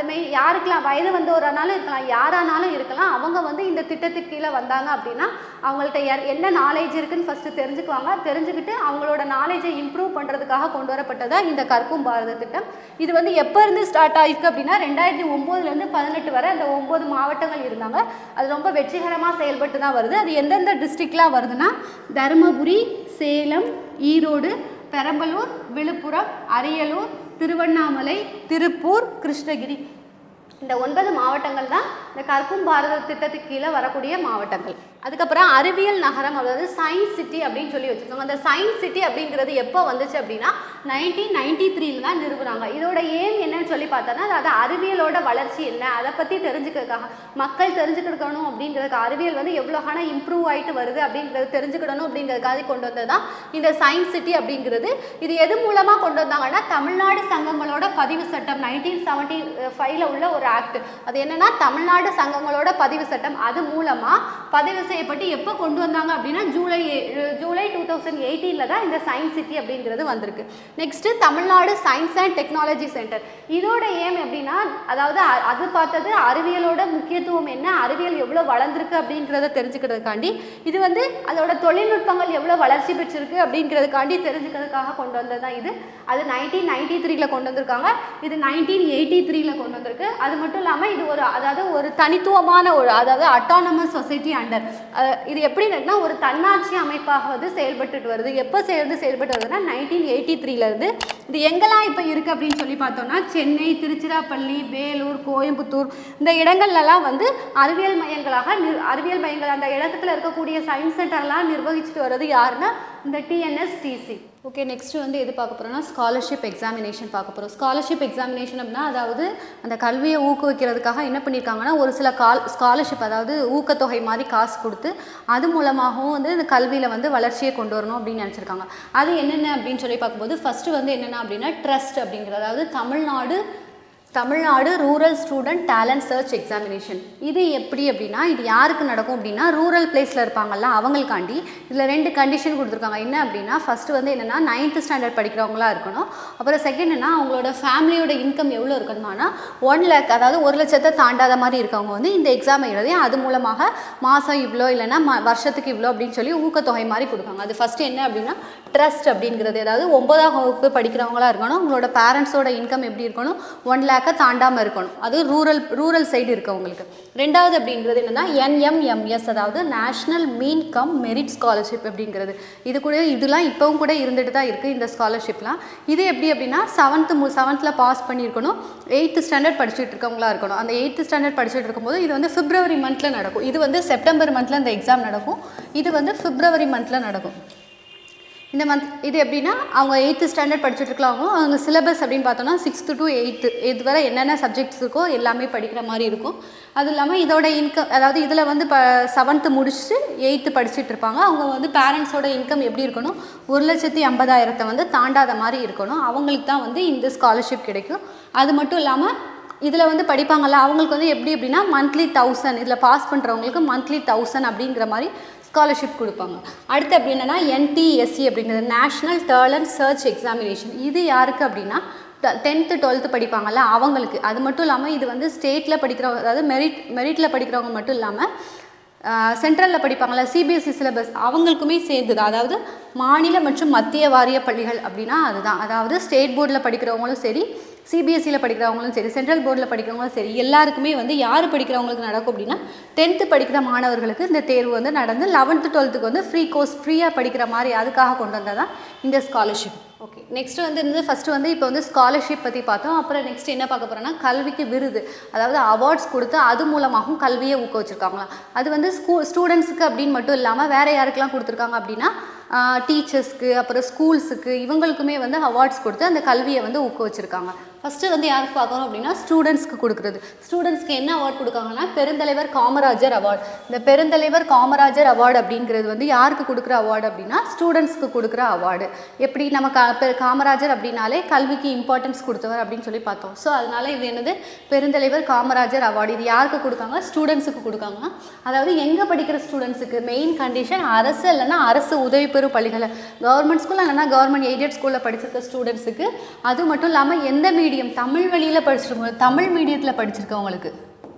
மே யாருக்கெல்லாம் வயது வந்தவரானாலும் இருக்கலாம் யாரானாலும் இருக்கலாம் அவங்க வந்து இந்த திட்டத்துக்கு கீழே வந்தாங்க அப்படின்னா அவங்கள்ட்ட யார் என்ன நாலேஜ் இருக்குன்னு ஃபஸ்ட்டு தெரிஞ்சுக்குவாங்க தெரிஞ்சுக்கிட்டு அவங்களோட நாலேஜை இம்ப்ரூவ் பண்ணுறதுக்காக கொண்டு வரப்பட்டதா இந்த கற்கும் பாரத திட்டம் இது வந்து எப்போ இருந்து ஸ்டார்ட் ஆயிருக்கு அப்படின்னா ரெண்டாயிரத்தி ஒம்போதுலேருந்து பதினெட்டு வரை அந்த ஒம்பது மாவட்டங்கள் இருந்தாங்க அது ரொம்ப வெற்றிகரமாக செயல்பட்டு தான் வருது அது எந்தெந்த டிஸ்ட்ரிக்ட்லாம் வருதுன்னா தருமபுரி சேலம் ஈரோடு பெரம்பலூர் விழுப்புரம் அரியலூர் திருவண்ணாமலை திருப்பூர் கிருஷ்ணகிரி இந்த ஒன்பது மாவட்டங்கள் தான் இந்த கற்கும் பாரத திட்டத்துக்கு கீழே வரக்கூடிய மாவட்டங்கள் அதுக்கப்புறம் அறிவியல் நகரம் அதாவது சயின்ஸ் சிட்டி அப்படின்னு சொல்லி வச்சுருக்காங்க அந்த சயின்ஸ் சிட்டி அப்படிங்கிறது எப்போ வந்துச்சு அப்படின்னா நைன்டீன் நைன்டி த்ரீல தான் நிறுவுனாங்க இதோட ஏம் என்னன்னு சொல்லி பார்த்தோன்னா அதாவது அறிவியலோட வளர்ச்சி என்ன அதை பற்றி தெரிஞ்சுக்கிறதுக்காக மக்கள் தெரிஞ்சுக்கிடணும் அப்படிங்கிறதுக்கு அறிவியல் வந்து எவ்வளோ ஆனால் இம்ப்ரூவ் ஆகிட்டு வருது அப்படிங்கிறது தெரிஞ்சுக்கிடணும் அப்படிங்கிறதுக்காக கொண்டு வந்தது தான் இந்த சயின்ஸ் சிட்டி அப்படிங்கிறது இது எது மூலமாக கொண்டு வந்தாங்கன்னா தமிழ்நாடு சங்கங்களோட பதிவு சட்டம் நைன்டீன் செவன்ட்டி ஃபைவ்ல உள்ள ஒரு ஆக்ட் அது என்னன்னா தமிழ்நாடு சங்கங்களோட பதிவு சட்டம் அது மூலமாக பதிவு செய்யப்பட்டு எப்போ கொண்டு வந்தாங்க அப்படின்னா ஜூலை ஏ- ஜூலை டூ தௌசண்ட் எயிட்டீனில் தான் இந்த சயின்ஸ் சிட்டி அப்படிங்கிறது வந்திருக்கு next Tamil Nadu science and technology centre இதோட ஏம் எப்படின்னா அதாவது அ- அது பார்த்தது அறிவியலோட முக்கியத்துவம் என்ன அறிவியல் எவ்வளோ வளர்ந்துருக்கு அப்படிங்கிறத தெரிஞ்சுக்கிறதுக்காண்டி இது வந்து அதோட தொழில்நுட்பங்கள் எவ்வளோ வளர்ச்சி பெற்றிருக்கு அப்படிங்கிறதுக்காண்டி தெரிஞ்சுக்கிறதுக்காக கொண்டு வந்தது தான் இது அது நைன்டீன் நைன்டி த்ரீல கொண்டு வந்திருக்காங்க இது நைன்டீன் எயிட்டி த்ரீல கொண்டு வந்திருக்கு அது மட்டும் இல்லாமல் இது ஒரு அதாவது ஒரு தனித்துவமான ஒரு அதாவது அட்டானமஸ் சொசைட்டி அண்டர் இது எப்படி இருக்குன்னா ஒரு தன்னாட்சி அமைப்பாக வந்து செயல்பட்டுட்டு வருது எப்போ சேர்ந்து செயல்பட்டு வருதுன்னா நைன்டீன் எயிட்டி த்ரீலேருந்து இது எங்கெல்லாம் இப்போ இருக்குது அப்படின்னு சொல்லி பார்த்தோம்னா சென்னை திருச்சிராப்பள்ளி வேலூர் கோயம்புத்தூர் இந்த இடங்கள்லாம் வந்து அறிவியல் மையங்களாக நிர் அறிவியல் மையங்கள் அந்த இடத்துல இருக்கக்கூடிய சயின்ஸ் சென்டர்லாம் நிர்வகிச்சுட்டு வர்றது யாருன்னா இந்த டிஎன்எஸ்டிசி ஓகே நெக்ஸ்ட் வந்து எது பார்க்க போகிறோம்னா ஸ்காலர்ஷிப் எக்ஸாமினேஷன் பார்க்க போகிறோம் ஸ்காலர்ஷிப் எக்ஸாமினேஷன் அப்படின்னா அதாவது அந்த கல்வியை ஊக்குவிக்கிறதுக்காக என்ன பண்ணியிருக்காங்கன்னா ஒரு சில கால் ஸ்காலர்ஷிப் அதாவது ஊக்கத்தொகை மாதிரி காசு கொடுத்து அது மூலமாகவும் வந்து இந்த கல்வியில் வந்து வளர்ச்சியை கொண்டு வரணும் அப்படின்னு நினச்சிருக்காங்க அது என்னென்ன அப்படின்னு சொல்லி பார்க்கும்போது ஃபஸ்ட்டு வந்து என்னென்ன அப்படின்னா ட்ரஸ்ட் அப்படிங்கிறது அதாவது Tamil Nadu Tamil Nadu rural student talent search examination இது எப்படி அப்படின்னா இது யாருக்கு நடக்கும் அப்படின்னா ரூரல் பிளேஸில் இருப்பாங்கல்ல அவங்களுக்காண்டி இதில் ரெண்டு கண்டிஷன் கொடுத்துருக்காங்க என்ன அப்படின்னா ஃபஸ்ட்டு வந்து என்னென்னா நைன்த்து ஸ்டாண்டர்ட் படிக்கிறவங்களா இருக்கணும் அப்புறம் செகண்ட் என்ன அவங்களோட ஃபேமிலியோட இன்கம் எவ்வளோ இருக்கணுமானா ஒன் லேக் அதாவது ஒரு லட்சத்தை தாண்டாத மாதிரி இருக்கவங்க வந்து இந்த எக்ஸாம் எழுதி அது மூலமாக மாதம் இவ்வளோ இல்லைன்னா ம வருஷத்துக்கு இவ்வளோ அப்படின்னு சொல்லி ஊக்கத்தொகை மாதிரி கொடுப்பாங்க அது ஃபஸ்ட்டு என்ன அப்படின்னா ட்ரஸ்ட் அப்படிங்கிறது அதாவது ஒன்பதாம் வகுப்பு படிக்கிறவங்களா இருக்கணும் உங்களோட பேரண்ட்ஸோட இன்கம் எப்படி இருக்கணும் ஒன் லேக்கை தாண்டாமல் இருக்கணும் அது ரூரல் ரூரல் சைடு இருக்கவங்களுக்கு ரெண்டாவது அப்படிங்கிறது என்னென்னா என்எம்எம்எஸ் அதாவது national means cum merit scholarship அப்படிங்கிறது இது கூட இதெல்லாம் இப்போவும் கூட இருந்துட்டு தான் இருக்குது இந்த ஸ்காலர்ஷிப்லாம் இது எப்படி அப்படின்னா செவன்த்து மு செவன்த்தில் பாஸ் பண்ணியிருக்கணும் எயித்து ஸ்டாண்டர்ட் படிச்சுட்டு இருக்கவங்களா இருக்கணும் அந்த எயித்து ஸ்டாண்டர்ட் படிச்சுட்டு இருக்கும்போது இது வந்து பிப்ரவரி மந்தில் நடக்கும் இது வந்து செப்டம்பர் மந்தில் இந்த எக்ஸாம் நடக்கும் இது வந்து பிப்ரவரி மந்தில் நடக்கும் இந்த மந்த் இது எப்படின்னா அவங்க எயித்து ஸ்டாண்டர்ட் படிச்சுட்டு இருக்கலாம் அவங்க சிலபஸ் அப்படின்னு பார்த்தோம்னா சிக்ஸ்த்து டு எயித்து இது வரை என்னென்ன சப்ஜெக்ட்ஸ் இருக்கோ எல்லாமே படிக்கிற மாதிரி இருக்கும் அது இல்லாமல் இதோட இன்கம் அதாவது இதில் வந்து இப்போ செவன்த்து முடிச்சுட்டு எயித்து படிச்சுட்டு இருப்பாங்க அவங்க வந்து பேரண்ட்ஸோட இன்கம் எப்படி இருக்கணும் ஒரு லட்சத்தி ஐம்பதாயிரத்தை வந்து தாண்டாத மாதிரி இருக்கணும் அவங்களுக்கு தான் வந்து இந்த ஸ்காலர்ஷிப் கிடைக்கும் அது மட்டும் இல்லாமல் இதில் வந்து படிப்பாங்கல்ல அவங்களுக்கு வந்து எப்படி எப்படின்னா மந்த்லி தௌசண்ட் இதில் பாஸ் பண்ணுறவங்களுக்கு மந்த்லி தௌசண்ட் அப்படிங்கிற மாதிரி ஸ்காலர்ஷிப் கொடுப்பாங்க அடுத்து அப்படி என்னென்னா என்டிஎஸ்சி அப்படிங்கிறது நேஷ்னல் டேலண்ட் சர்ச் எக்ஸாமினேஷன் இது யாருக்கு அப்படின்னா டென்த்து டுவெல்த்து படிப்பாங்கல்ல அவங்களுக்கு அது மட்டும் இல்லாமல் இது வந்து ஸ்டேட்டில் படிக்கிறவங்க அதாவது மெரிட் மெரிட்டில் படிக்கிறவங்க மட்டும் இல்லாமல் சென்ட்ரலில் படிப்பாங்கள்ல சிபிஎஸ்சி சிலபஸ் அவங்களுக்குமே சேர்ந்தது அதாவது மாநில மற்றும் மத்திய வாரிய பள்ளிகள் அப்படின்னா அதுதான் அதாவது ஸ்டேட் போர்டில் படிக்கிறவங்களும் சரி சிபிஎஸ்சியில் படிக்கிறவங்களும் சரி சென்ட்ரல் போர்டில் படிக்கிறவங்களும் சரி எல்லாருக்குமே வந்து யார் படிக்கிறவங்களுக்கு நடக்கும் அப்படின்னா டென்த்து படிக்கிற மாணவர்களுக்கு இந்த தேர்வு வந்து நடந்து லெவன்த்து டுவெல்த்துக்கு வந்து ஃப்ரீ கோர்ஸ் ஃப்ரீயாக படிக்கிற மாதிரி அதுக்காக கொண்டு வந்தது தான் இந்த ஸ்காலர்ஷிப் ஓகே நெக்ஸ்ட் வந்து இருந்து ஃபஸ்ட்டு வந்து இப்போ வந்து ஸ்காலர்ஷிப் பற்றி பார்த்தோம் அப்புறம் நெக்ஸ்ட் என்ன பார்க்க போகிறோம்னா கல்விக்கு விருது அதாவது அவார்ட்ஸ் கொடுத்து அது மூலமாகவும் கல்வியை ஊக்குவிச்சிருக்காங்களாம் அது வந்து ஸ்கூ ஸ்டூடெண்ட்ஸுக்கு அப்படின்னு மட்டும் இல்லாமல் வேறு யாருக்கெல்லாம் கொடுத்துருக்காங்க அப்படின்னா டீச்சர்ஸ்க்கு அப்புறம் ஸ்கூல்ஸுக்கு இவங்களுக்குமே வந்து அவார்ட்ஸ் கொடுத்து அந்த கல்வியை வந்து ஊக்குவிச்சிருக்காங்க ஃபஸ்ட்டு வந்து யாருக்கு பார்க்கணும் அப்படின்னா ஸ்டூடெண்ட்ஸ்க்கு கொடுக்குறது ஸ்டூடெண்ட்ஸ்க்கு என்ன அவார்ட் கொடுக்காங்கன்னா பெருந்தலைவர் காமராஜர் அவார்டு இந்த பெருந்தலைவர் காமராஜர் அவார்டு அப்படிங்கிறது வந்து யாருக்கு கொடுக்குற அவார்டு அப்படின்னா ஸ்டூடெண்ட்ஸ்க்கு கொடுக்குற அவார்டு எப்படி நம்ம கா பெ- காமராஜர் அப்படின்னாலே கல்விக்கு இம்பார்ட்டன்ஸ் கொடுத்தவர் அப்படின்னு சொல்லி பார்த்தோம் ஸோ அதனால இது என்னது பெருந்தலைவர் காமராஜர் அவார்டு இது யாருக்கு கொடுக்காங்க ஸ்டூடெண்ட்ஸுக்கு கொடுக்காங்க அதாவது எங்கே படிக்கிற ஸ்டூடெண்ட்ஸுக்கு மெயின் கண்டிஷன் அரசு இல்லைன்னா அரசு உதவி பெறும் பள்ளிகளை கவர்மெண்ட் ஸ்கூல் இல்லைன்னா கவர்மெண்ட் எய்டட் ஸ்கூலில் படிச்சிருக்க ஸ்டூடெண்ட்ஸுக்கு அது மட்டும் இல்லாமல் எந்த மீடியம் மீடியம் தமிழ் வழியில் படிச்சிருக்கவங்க தமிழ் மீடியத்தில் படிச்சிருக்கவங்களுக்கு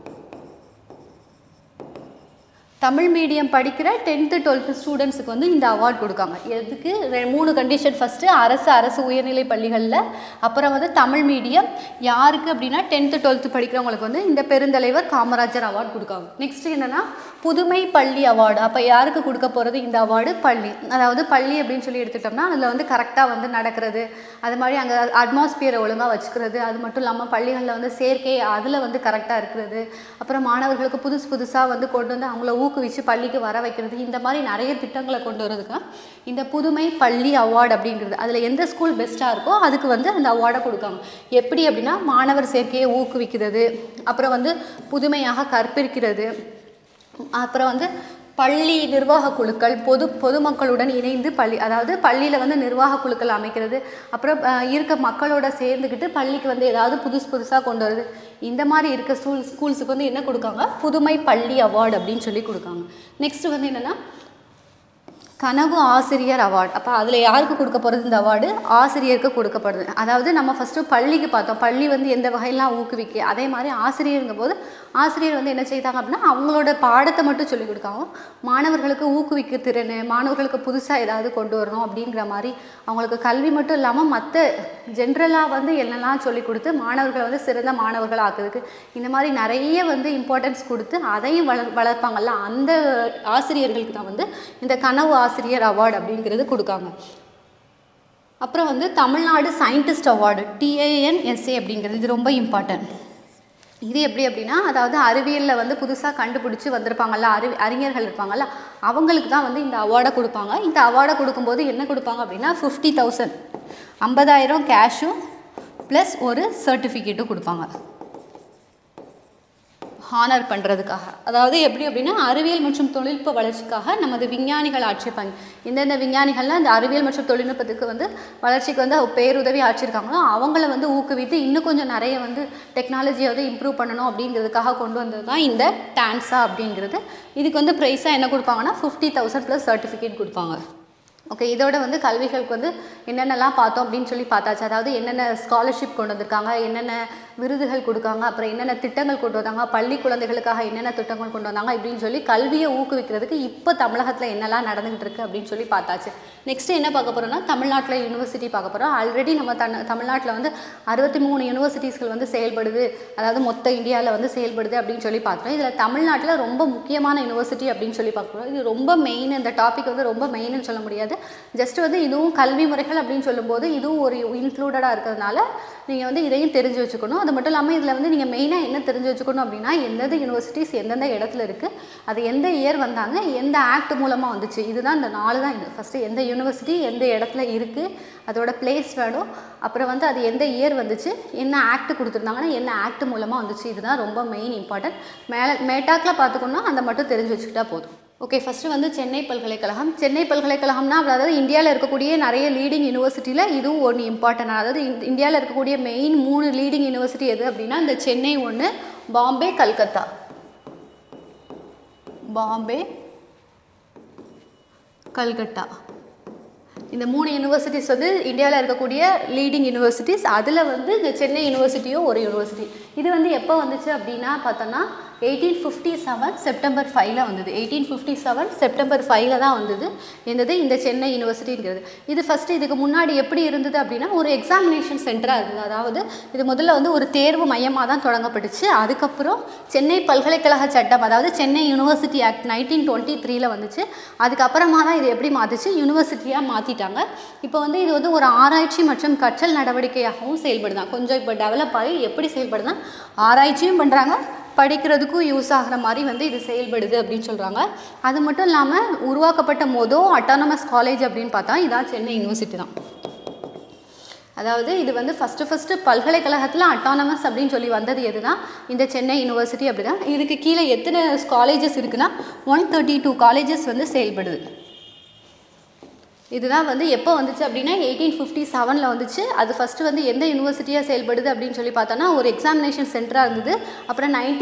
தமிழ் மீடியம் படிக்கிற டென்த்து டுவெல்த்து ஸ்டூடெண்ட்ஸுக்கு வந்து இந்த அவார்ட் கொடுக்காங்க எதுக்கு ரெ- மூணு கண்டிஷன் ஃபஸ்ட்டு அரசு அரசு உயர்நிலை பள்ளிகளில் அப்புறம் வந்து தமிழ் மீடியம் யாருக்கு அப்படின்னா டென்த்து டுவெல்த்து படிக்கிறவங்களுக்கு வந்து இந்த பெருந்தலைவர் காமராஜர் அவார்ட் கொடுக்காங்க நெக்ஸ்ட் என்னென்னா புதுமை பள்ளி அவார்டு அப்போ யாருக்கு கொடுக்க போகிறது இந்த அவார்டு பள்ளி அதாவது பள்ளி அப்படின்னு சொல்லி எடுத்துட்டோம்னா அதில் வந்து கரெக்டாக வந்து நடக்கிறது அது மாதிரி அங்கே அட்மாஸ்பியரை ஒழுங்காக வச்சுக்கிறது அது மட்டும் இல்லாமல் பள்ளிகளில் வந்து சேர்க்கை அதில் வந்து கரெக்டாக இருக்கிறது அப்புறம் மாணவர்களுக்கு புதுசு புதுசாக வந்து கொண்டு வந்து அவங்கள ஊக்குவிச்சு பள்ளிக்கு வர வைக்கிறது இந்த மாதிரி நிறைய திட்டங்களை கொண்டு வரதுக்கு இந்த புதுமை பள்ளி அவார்டு அப்படிங்கிறது அதில் எந்த ஸ்கூல் பெஸ்ட்டாக இருக்கோ அதுக்கு வந்து அந்த அவார்டை கொடுக்காங்க எப்படி அப்படின்னா மாணவர் சேர்க்கையை ஊக்குவிக்கிறது அப்புறம் வந்து புதுமையாக கற்பிக்கிறது அப்புறம் வந்து பள்ளி நிர்வாக குழுக்கள் பொது பொதுமக்களுடன் இணைந்து பள்ளி அதாவது பள்ளியில் வந்து நிர்வாக குழுக்கள் அமைக்கிறது அப்புறம் அஹ், இருக்க மக்களோட சேர்ந்துக்கிட்டு பள்ளிக்கு வந்து ஏதாவது புதுசு புதுசாக கொண்டு வருது இந்த மாதிரி இருக்க ஸ்கூல் ஸ்கூல்ஸுக்கு வந்து என்ன கொடுக்காங்க புதுமை பள்ளி அவார்டு அப்படின்னு சொல்லி கொடுக்காங்க நெக்ஸ்ட் வந்து என்னென்னா கனவு ஆசிரியர் அவார்டு அப்போ அதில் யாருக்கு கொடுக்க போகிறது இந்த அவார்டு ஆசிரியருக்கு கொடுக்கப்படுது அதாவது நம்ம ஃபஸ்ட்டு பள்ளிக்கு பார்த்தோம் பள்ளி வந்து எந்த வகையெல்லாம் ஊக்குவிக்கு அதே மாதிரி ஆசிரியருங்கும் போது ஆசிரியர் வந்து என்ன செய்தாங்க அப்படின்னா அவங்களோட பாடத்தை மட்டும் சொல்லிக் கொடுக்காங்க மாணவர்களுக்கு ஊக்குவிக்க திறன் மாணவர்களுக்கு புதுசாக ஏதாவது கொண்டு வரணும் அப்படிங்கிற மாதிரி அவங்களுக்கு கல்வி மட்டும் இல்லாமல் மற்ற ஜென்ரலாக வந்து என்னெல்லாம் சொல்லிக் கொடுத்து மாணவர்களை வந்து சிறந்த மாணவர்கள் ஆக்குறதுக்கு இந்த மாதிரி நிறைய வந்து இம்பார்ட்டன்ஸ் கொடுத்து அதையும் வளர் வளர்ப்பாங்கல்ல அந்த ஆசிரியர்களுக்கு தான் வந்து இந்த கனவு ஆசிரியர் அவார்டு அப்படிங்கிறது கொடுக்காங்க அப்புறம் வந்து தமிழ்நாடு சயின்டிஸ்ட் அவார்டு டிஏஎன்எஸ்ஏ அப்படிங்கிறது இது ரொம்ப இம்பார்ட்டன்ட் இது எப்படி அப்படின்னா அதாவது அறிவியலில் வந்து புதுசாக கண்டுபிடிச்சி வந்திருப்பாங்கல்ல அறி அறிஞர்கள் இருப்பாங்கல்ல அவங்களுக்கு தான் வந்து இந்த அவார்டை கொடுப்பாங்க இந்த அவார்டை கொடுக்கும்போது என்ன கொடுப்பாங்க அப்படின்னா ஃபிஃப்டி தௌசண்ட் ஐம்பதாயிரம் கேஷும் ப்ளஸ் ஒரு சர்டிஃபிகேட்டும் கொடுப்பாங்க ஹானர் பண்ணுறதுக்காக அதாவது எப்படி அப்படின்னா அறிவியல் மற்றும் தொழில்நுட்ப வளர்ச்சிக்காக நமது விஞ்ஞானிகள் ஆட்சிப்பாங்க எந்தெந்த விஞ்ஞானிகள்லாம் இந்த அறிவியல் மற்றும் தொழில்நுட்பத்துக்கு வந்து வளர்ச்சிக்கு வந்து பேருதவி ஆட்சியிருக்காங்களோ அவங்கள வந்து ஊக்குவித்து இன்னும் கொஞ்சம் நிறைய வந்து டெக்னாலஜியை வந்து இம்ப்ரூவ் பண்ணணும் அப்படிங்கிறதுக்காக கொண்டு வந்தது தான் இந்த டான்ஸா அப்படிங்கிறது இதுக்கு வந்து ப்ரைஸாக என்ன கொடுப்பாங்கன்னா ஃபிஃப்டி தௌசண்ட் ப்ளஸ் சர்டிஃபிகேட் கொடுப்பாங்க ஓகே இதோட வந்து கல்விகளுக்கு வந்து என்னென்னலாம் பார்த்தோம் அப்படின்னு சொல்லி பார்த்தாச்சு அதாவது என்னென்ன ஸ்காலர்ஷிப் கொண்டு வந்திருக்காங்க என்னென்ன விருதுகள் கொடுக்காங்க அப்புறம் என்னென்ன திட்டங்கள் கொண்டு வந்தாங்க பள்ளி குழந்தைகளுக்காக என்னென்ன திட்டங்கள் கொண்டு வந்தாங்க இப்படின்னு சொல்லி கல்வியை ஊக்குவிக்கிறதுக்கு இப்போ தமிழகத்தில் என்னெல்லாம் நடந்துகிட்டு இருக்கு அப்படின்னு சொல்லி பார்த்தாச்சு நெக்ஸ்ட் என்ன பார்க்க போகிறோம்னா தமிழ்நாட்டில் யூனிவர்சிட்டி பார்க்க போகிறோம் ஆல்ரெடி நம்ம தன் தமிழ்நாட்டில் வந்து அறுபத்தி மூணு யூனிவர்சிட்டிஸ்கள் வந்து செயல்படுது அதாவது மொத்த இந்தியாவில் வந்து செயல்படுது அப்படின்னு சொல்லி பார்க்குறோம் இதில் தமிழ்நாட்டில் ரொம்ப முக்கியமான யூனிவர்சிட்டி அப்படின்னு சொல்லி பார்க்குறோம் இது ரொம்ப மெயின் இந்த டாபிக் வந்து ரொம்ப மெயின்னு சொல்ல முடியாது ஜஸ்ட் வந்து இதுவும் கல்வி முறைகள் அப்படின்னு சொல்லும்போது இதுவும் ஒரு இன்க்ளூடடாக இருக்கிறதுனால நீங்கள் வந்து இதையும் தெரிஞ்சு வச்சுக்கணும் அது மட்டும் இல்லாமல் இதில் வந்து நீங்கள் மெயினாக என்ன தெரிஞ்சு வச்சுக்கணும் அப்படின்னா எந்தெந்த யூனிவர்சிட்டிஸ் எந்தெந்த இடத்துல இருக்குது அது எந்த இயர் வந்தாங்க எந்த ஆக்ட் மூலமாக வந்துச்சு இதுதான் இந்த நாலு தான் இது ஃபஸ்ட்டு எந்த யூனிவர்சிட்டி எந்த இடத்துல இருக்குது அதோட பிளேஸ் வேணும் அப்புறம் வந்து அது எந்த இயர் வந்துச்சு என்ன ஆக்ட் கொடுத்துருந்தாங்கன்னா என்ன ஆக்ட் மூலமாக வந்துச்சு இதுதான் ரொம்ப மெயின் இம்பார்ட்டன்ட் மேலே மேட்டாக்கில் பார்த்துக்கணும்னா அந்த மட்டும் தெரிஞ்சு வச்சுக்கிட்டா போதும் ஓகே ஃபஸ்ட்டு வந்து சென்னை பல்கலைக்கழகம் சென்னை பல்கலைக்கழகம்னா அதாவது இந்தியாவில் இருக்கக்கூடிய நிறைய லீடிங் யூனிவர்சிட்டியில் இதுவும் ஒன்று இம்பார்ட்டன்ட் அதாவது இந்த- இந்தியாவில் இருக்கக்கூடிய மெயின் மூணு லீடிங் யூனிவர்சிட்டி எது அப்படின்னா இந்த சென்னை ஒன்று பாம்பே கல்கத்தா பாம்பே கல்கட்டா இந்த மூணு யூனிவர்சிட்டிஸ் வந்து இந்தியாவில் இருக்கக்கூடிய லீடிங் யூனிவர்சிட்டிஸ் அதில் வந்து இந்த சென்னை யூனிவர்சிட்டியும் ஒரு யூனிவர்சிட்டி இது வந்து எப்போ வந்துச்சு அப்படின்னா பார்த்தோன்னா எயிட்டீன் ஃபிஃப்டி செவன் செப்டம்பர் ஃபைவ்ல வந்தது எயிட்டீன் ஃபிஃப்டி செவன் செப்டம்பர் ஃபைவ்ல தான் வந்தது என்னது இந்த சென்னை யூனிவர்சிட்டிங்கிறது இது ஃபஸ்ட்டு இதுக்கு முன்னாடி எப்படி இருந்தது அப்படின்னா ஒரு எக்ஸாமினேஷன் சென்டராக இருந்தது அதாவது இது முதல்ல வந்து ஒரு தேர்வு மையமாக தான் தொடங்கப்பட்டுச்சு அதுக்கப்புறம் சென்னை பல்கலைக்கழக சட்டம் அதாவது Chennai university act nineteen twenty த்ரீல வந்துச்சு அதுக்கப்புறமா தான் இது எப்படி மாற்றுச்சு யூனிவர்சிட்டியாக மாற்றிட்டாங்க இப்போ வந்து இது வந்து ஒரு ஆராய்ச்சி மற்றும் கற்றல் நடவடிக்கையாகவும் செயல்படுதான் கொஞ்சம் இப்போ டெவலப் ஆகி எப்படி செயல்படுதான் ஆராய்ச்சியும் பண்ணுறாங்க படிக்கிறதுக்கும் யூஸ் ஆகிற மாதிரி வந்து இது செயல்படுது அப்படின்னு சொல்கிறாங்க அது மட்டும் இல்லாமல் உருவாக்கப்பட்ட மொதல் அட்டானமஸ் காலேஜ் அப்படின்னு பார்த்தா இதான் சென்னை யூனிவர்சிட்டி தான் அதாவது இது வந்து ஃபஸ்ட்டு ஃபஸ்ட்டு பல்கலைக்கழகத்தில் அட்டானமஸ் அப்படின்னு சொல்லி வந்தது எதுனா இந்த சென்னை யூனிவர்சிட்டி அப்படி தான் இதுக்கு கீழே எத்தனை காலேஜஸ் இருக்குன்னா ஒன் தேர்ட்டி டூ காலேஜஸ் வந்து செயல்படுது இதுதான் வந்து எப்போ வந்துச்சு அப்படின்னா எயிட்டீன் ஃபிஃப்டி செவனில் வந்துச்சு அது ஃபஸ்ட்டு வந்து எந்த யூனிவர்சிட்டியாக செயல்படுது அப்படின்னு சொல்லி பார்த்தோன்னா ஒரு எக்ஸாமினேஷன் சென்டராக இருந்தது அப்புறம் நைன்டீன்